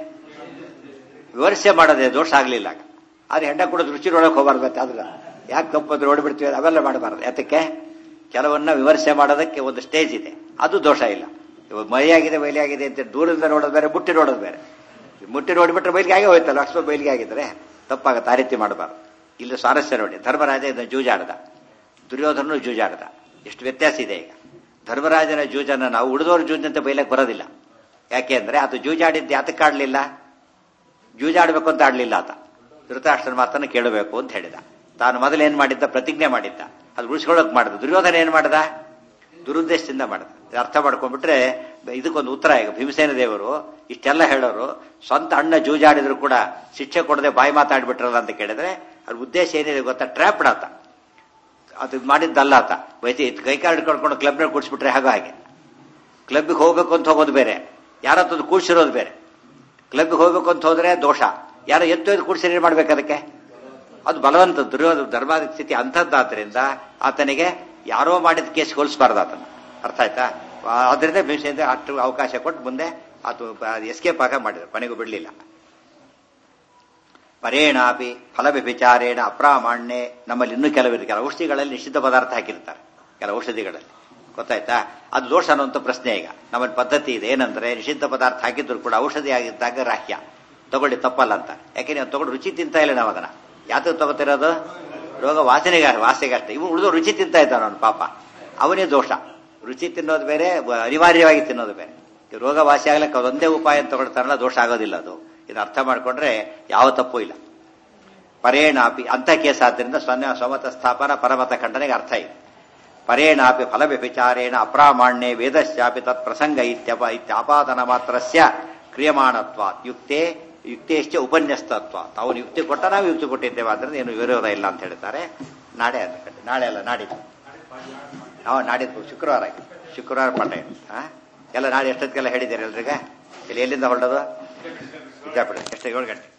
ವಿಮರ್ಶೆ ಮಾಡೋದೇ ದೋಷ ಆಗ್ಲಿಲ್ಲ ಆದ್ರೆ ಹೆಂಡ ಕೂಡ ರುಚಿ ನೋಡಕ್ ಹೋಗ್ಬಾರ್ದು ಅದ್ರ ಯಾಕೆ ತಪ್ಪು ನೋಡ್ಬಿಡ್ತೀವಿ ಅವೆಲ್ಲ ಮಾಡಬಾರ್ದು ಯಾತಕ್ಕೆ ಕೆಲವನ್ನ ವಿಮರ್ಶೆ ಮಾಡೋದಕ್ಕೆ ಒಂದು ಸ್ಟೇಜ್ ಇದೆ ಅದು ದೋಷ ಇಲ್ಲ ಇವಾಗ ಮೈಯಾಗಿದೆ ಬಯಲಿಯಾಗಿದೆ ಅಂತ ದೂರದಿಂದ ನೋಡೋದು ಬೇರೆ ಮುಟ್ಟಿ ನೋಡೋದು ಬೇರೆ ಮುಟ್ಟಿ ನೋಡಿಬಿಟ್ರೆ ಬಯಲಿಗೆ ಆಗೇ ಹೋಯ್ತಲ್ಲ ಅಷ್ಟು ಬಯಲಿಗೆ ಆಗಿದ್ರೆ ತಪ್ಪಾಗತ್ತೆ ಆ ರೀತಿ ಮಾಡಬಾರ್ದು ಇಲ್ಲಿ ಸ್ವಾರಸ್ಯ ನೋಡಿ ಧರ್ಮರಾಜ ಇದನ್ನ ಜೂಜಾಡ್ದ ದುರ್ಯೋಧನನು ಜೂಜಾಡ್ದ ಎಷ್ಟು ವ್ಯತ್ಯಾಸ ಇದೆ ಈಗ ಧರ್ಮರಾಜನ ಜೂಜನ್ನ ನಾವು ಉಳಿದೋರು ಜೂಜಂತ ಬೈಲಕ್ಕೆ ಬರೋದಿಲ್ಲ ಯಾಕೆ ಅಂದ್ರೆ ಆತ ಜೂಜಾಡಿದ್ದು ಯಾತಕ್ಕೆ ಆಡ್ಲಿಲ್ಲ ಜೂಜಾಡ್ಬೇಕು ಅಂತ ಆಡ್ಲಿಲ್ಲ ಆತ ಧೃತರಾಷ್ಟ್ರನ ಮಾತನ್ನ ಕೇಳಬೇಕು ಅಂತ ಹೇಳಿದ ತಾನು ಮೊದಲು ಏನ್ ಮಾಡಿದ್ದ ಪ್ರತಿಜ್ಞೆ ಮಾಡಿದ್ದ ಅದು ಉಳಿಸ್ಕೊಳ್ಳೋಕೆ ಮಾಡಿದ ದುರ್ಯೋಧನ ಏನ್ ಮಾಡ್ದ ದುರುದ್ದೇಶದಿಂದ ಮಾಡಿದ ಅರ್ಥ ಮಾಡ್ಕೊಂಡ್ಬಿಟ್ರೆ ಇದಕ್ಕೊಂದು ಉತ್ತರ ಈಗ ಭೀಮಸೇನ ದೇವರು ಇಷ್ಟೆಲ್ಲ ಹೇಳೋರು ಸ್ವಂತ ಅಣ್ಣ ಜೂಜಾಡಿದ್ರು ಕೂಡ ಶಿಕ್ಷೆ ಕೊಡದೆ ಬಾಯಿ ಮಾತಾಡ್ಬಿಟ್ರಲ್ಲ ಅಂತ ಕೇಳಿದ್ರೆ ಅದ್ರ ಉದ್ದೇಶ ಏನಿದೆ ಗೊತ್ತಾ ಟ್ರ್ಯಾಪ್ ಆತ ಅದು ಮಾಡಿದ್ದಲ್ಲ ಆತ ವೈದ್ಯ ಕೈ ಕಾರ್ಡ್ ಕಳ್ಕೊಂಡು ಕ್ಲಬ್ನಲ್ಲಿ ಕೂಡಿಸ್ಬಿಟ್ರೆ ಹಾಗೋ ಹಾಗೆ ಕ್ಲಬ್ಗೆ ಹೋಗ್ಬೇಕು ಅಂತ ಹೋಗೋದು ಬೇರೆ ಯಾರತ್ತದು ಕೂಡ್ಸಿರೋದು ಬೇರೆ ಕ್ಲಬ್ಗೆ ಹೋಗ್ಬೇಕು ಅಂತ ಹೋದ್ರೆ ದೋಷ ಯಾರೋ ಎತ್ತೊಯ್ದು ಕೂಡಿಸಿ ಮಾಡ್ಬೇಕು ಅದಕ್ಕೆ ಅದು ಬಲವಂತ ದುರ್ಯೋಧ ಧರ್ಮಾದ ಸ್ಥಿತಿ ಅಂಥದ್ದಾದ್ರಿಂದ ಆತನಿಗೆ ಯಾರೋ ಮಾಡಿದ ಕೇಸ್ ಹೋಲಿಸಬಾರ್ದು ಆತನ ಅರ್ಥ ಆಯ್ತಾ ಅದರಿಂದ ಭೀಮಸೇನ ಅಷ್ಟು ಅವಕಾಶ ಕೊಟ್ಟು ಮುಂದೆ ಆತ ಎಸ್ಕೇಪ್ ಆಗ ಮಾಡಿದ್ರು ಕೊನೆಗೂ ಬಿಡಲಿಲ್ಲ ಪರೇಣಾಪಿ ಫಲವಿಚಾರೇಣ ಅಪ್ರಾಮಾಣ್ಯೆ ನಮ್ಮಲ್ಲಿ ಇನ್ನೂ ಕೆಲವಿದೆ ಕೆಲ ಔಷಧಿಗಳಲ್ಲಿ ನಿಷಿದ್ಧ ಪದಾರ್ಥ ಹಾಕಿರ್ತಾರೆ ಕೆಲ ಔಷಧಿಗಳಲ್ಲಿ ಗೊತ್ತಾಯ್ತಾ ಅದು ದೋಷ ಅನ್ನುವಂಥ ಪ್ರಶ್ನೆ ಈಗ ನಮ್ಮಲ್ಲಿ ಪದ್ಧತಿ ಇದೆ ಏನಂದ್ರೆ ನಿಷಿದ್ಧ ಪದಾರ್ಥ ಹಾಕಿದ್ರು ಕೂಡ ಔಷಧಿ ಆಗಿದ್ದಾಗ ರಾಹ್ಯ ತಗೊಳ್ಳಿ ತಪ್ಪಲ್ಲ ಅಂತ ಯಾಕೆ ನೀವು ತಗೊಂಡು ರುಚಿ ತಿಂತಾ ಇಲ್ಲ ನಾವು ಅದನ್ನ ಯಾತಕ್ಕೆ ತಗೋತಿರೋದು ರೋಗ ವಾಸನೆಗೆ ವಾಸನೆಗೆ ಅಷ್ಟೇ ಇವು ಉಳಿದು ರುಚಿ ತಿಂತಾ ಇದ್ದಾನ ಅವನು ಪಾಪ ಅವನೇ ದೋಷ ರುಚಿ ತಿನ್ನೋದು ಬೇರೆ ಬ- ಅನಿವಾರ್ಯವಾಗಿ ತಿನ್ನೋದು ಬೇರೆ ಈ ರೋಗ ವಾಸಿ ಆಗ್ಲಿಕ್ಕೆ ಅದೊಂದೇ ಉಪಾಯ ಅಂತ ತಗೊಳ್ತಾರಲ್ಲ ದೋಷ ಆಗೋದಿಲ್ಲ ಅದು ಇದು ಅರ್ಥ ಮಾಡ್ಕೊಂಡ್ರೆ ಯಾವ ತಪ್ಪು ಇಲ್ಲ ಪರೇಣಾಪಿ ಅಂತ ಕೇಸ್ ಆದ್ದರಿಂದ ಸೊನ್ನೆ ಸ್ವಮತ ಸ್ಥಾಪನ ಪರಮತ ಖಂಡನೆಗೆ ಅರ್ಥ ಇದೆ ಪರೇಣಾಪಿ ಫಲವ್ಯಭಿಚಾರೇಣ ಅಪ್ರಾಮಾಣ್ಯೆ ವೇದಶ್ಚಾಪಿ ತತ್ ಪ್ರಸಂಗ ಇತ್ಯಪ ಇತ್ಯಾಪಾದನ ಮಾತ್ರಸ್ಯ ಕ್ರಿಯಮಾಣತ್ವ ಯುಕ್ತೆ ಯುಕ್ತೇಶ್ಚ ಉಪನ್ಯಸ್ತತ್ವ ತಾವು ಯುಕ್ತಿ ಕೊಟ್ಟ ನಾವು ಯುಕ್ತಿ ಕೊಟ್ಟಿದ್ದೇವೆ ಆದ್ರಿಂದ ಏನು ವಿರೋಧ ಇಲ್ಲ ಅಂತ ಹೇಳ್ತಾರೆ ನಾಳೆ ಅಂತ ಕಡೆ ನಾಳೆ ಅಲ್ಲ ನಾಡಿದ್ದು ನಾವು ನಾಡಿದ್ದು ಶುಕ್ರವಾರ ಆಯ್ತು. ಶುಕ್ರವಾರ ಪಾಠ ಇದೆ. ಹಾ ಎಲ್ಲ ನಾಳೆ ಎಷ್ಟೊತ್ತಿಗೆಲ್ಲ ಹೇಳಿದ್ದೀರಿ ಎಲ್ರಿಗೆ ಇಲ್ಲಿ ಎಲ್ಲಿಂದ ಹೊರಡೋದು ವಿದ್ಯಾಪೀಠ ಎಷ್ಟು ಏಳು ಗಂಟೆ